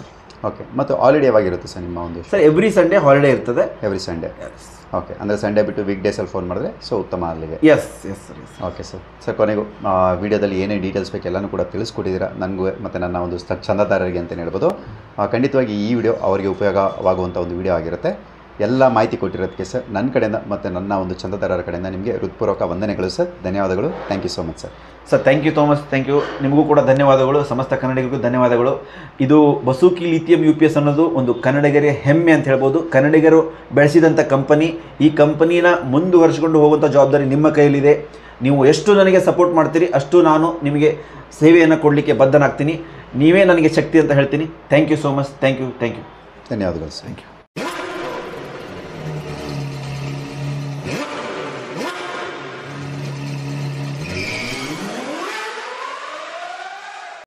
ಓಕೆ ಮತ್ತು ಹಾಲಿಡೇ ಯಾವಾಗಿರುತ್ತೆ ಸರ್ ನಿಮ್ಮ ಒಂದು ಸರ್ ಎವ್ರಿ ಸಂಡೇ ಹಾಲಿಡೇ ಇರ್ತದೆ ಎವ್ರಿ ಸಂಡೇ ಓಕೆ ಅಂದರೆ ಸಂಡೇ ಬಿಟ್ಟು ವೀಕ್ ಡೇಸಲ್ಲಿ ಫೋನ್ ಮಾಡಿದ್ರೆ ಸೊ ಉತ್ತಮ ಅಲ್ಲಿಗೆ yes yes sir yes okay sir sir ಕೊನೆಗೂ ವಿಡಿಯೋದಲ್ಲಿ ಏನೇ ಡೀಟೇಲ್ಸ್ ಬೇಕು ಎಲ್ಲನೂ ಕೂಡ ತಿಳಿಸ್ಕೊಟ್ಟಿದ್ದೀರಾ ನನಗೂ ಮತ್ತು ನನ್ನ ಒಂದು ಸ ಚಂದಾದಾರರಿಗೆ ಅಂತಲೇ ಹೇಳ್ಬೋದು ಆ, ಖಂಡಿತವಾಗಿ ಈ ವಿಡಿಯೋ ಅವರಿಗೆ ಉಪಯೋಗವಾಗುವಂಥ ಒಂದು ವಿಡಿಯೋ ಆಗಿರುತ್ತೆ ಎಲ್ಲ ಮಾಹಿತಿ ಕೊಟ್ಟಿರೋದಕ್ಕೆ ಸರ್ ನನ್ನ ಕಡೆಯಿಂದ ಮತ್ತು ನನ್ನ ಒಂದು ಚಂದಾದಾರರ ಕಡೆಯಿಂದ ನಿಮಗೆ ಹೃತ್ಪೂರ್ವಕ ವಂದನೆಗಳು ಸರ್ ಧನ್ಯವಾದಗಳು thank you so much sir sir thank you Thomas thank you ನಿಮಗೂ ಕೂಡ ಧನ್ಯವಾದಗಳು ಸಮಸ್ತ ಕನ್ನಡಿಗರಿಗೂ ಧನ್ಯವಾದಗಳು ಇದು ಬಸೂಕಿ ಲಿಥಿಯಂ ಯು ಪಿ ಎಸ್ ಅನ್ನೋದು ಒಂದು ಕನ್ನಡಿಗರ ಹೆಮ್ಮೆ ಅಂತ ಹೇಳ್ಬೋದು ಕನ್ನಡಿಗರು ಬೆಳೆಸಿದಂಥ ಕಂಪನಿ ಈ ಕಂಪನಿನ ಮುಂದುವರಿಸಿಕೊಂಡು ಹೋಗುವಂಥ ಜವಾಬ್ದಾರಿ ನಿಮ್ಮ ಕೈಯಲ್ಲಿದೆ ನೀವು ಎಷ್ಟು ನನಗೆ ಸಪೋರ್ಟ್ ಮಾಡ್ತೀರಿ ಅಷ್ಟು ನಾನು ನಿಮಗೆ ಸೇವೆಯನ್ನು ಕೊಡಲಿಕ್ಕೆ ಬದ್ಧನಾಗ್ತೀನಿ ನೀವೇ ನನಗೆ ಶಕ್ತಿ ಅಂತ ಹೇಳ್ತೀನಿ thank you so much thank you thank you ಧನ್ಯವಾದಗಳು ಸರ್ ಥ್ಯಾಂಕ್ ಯು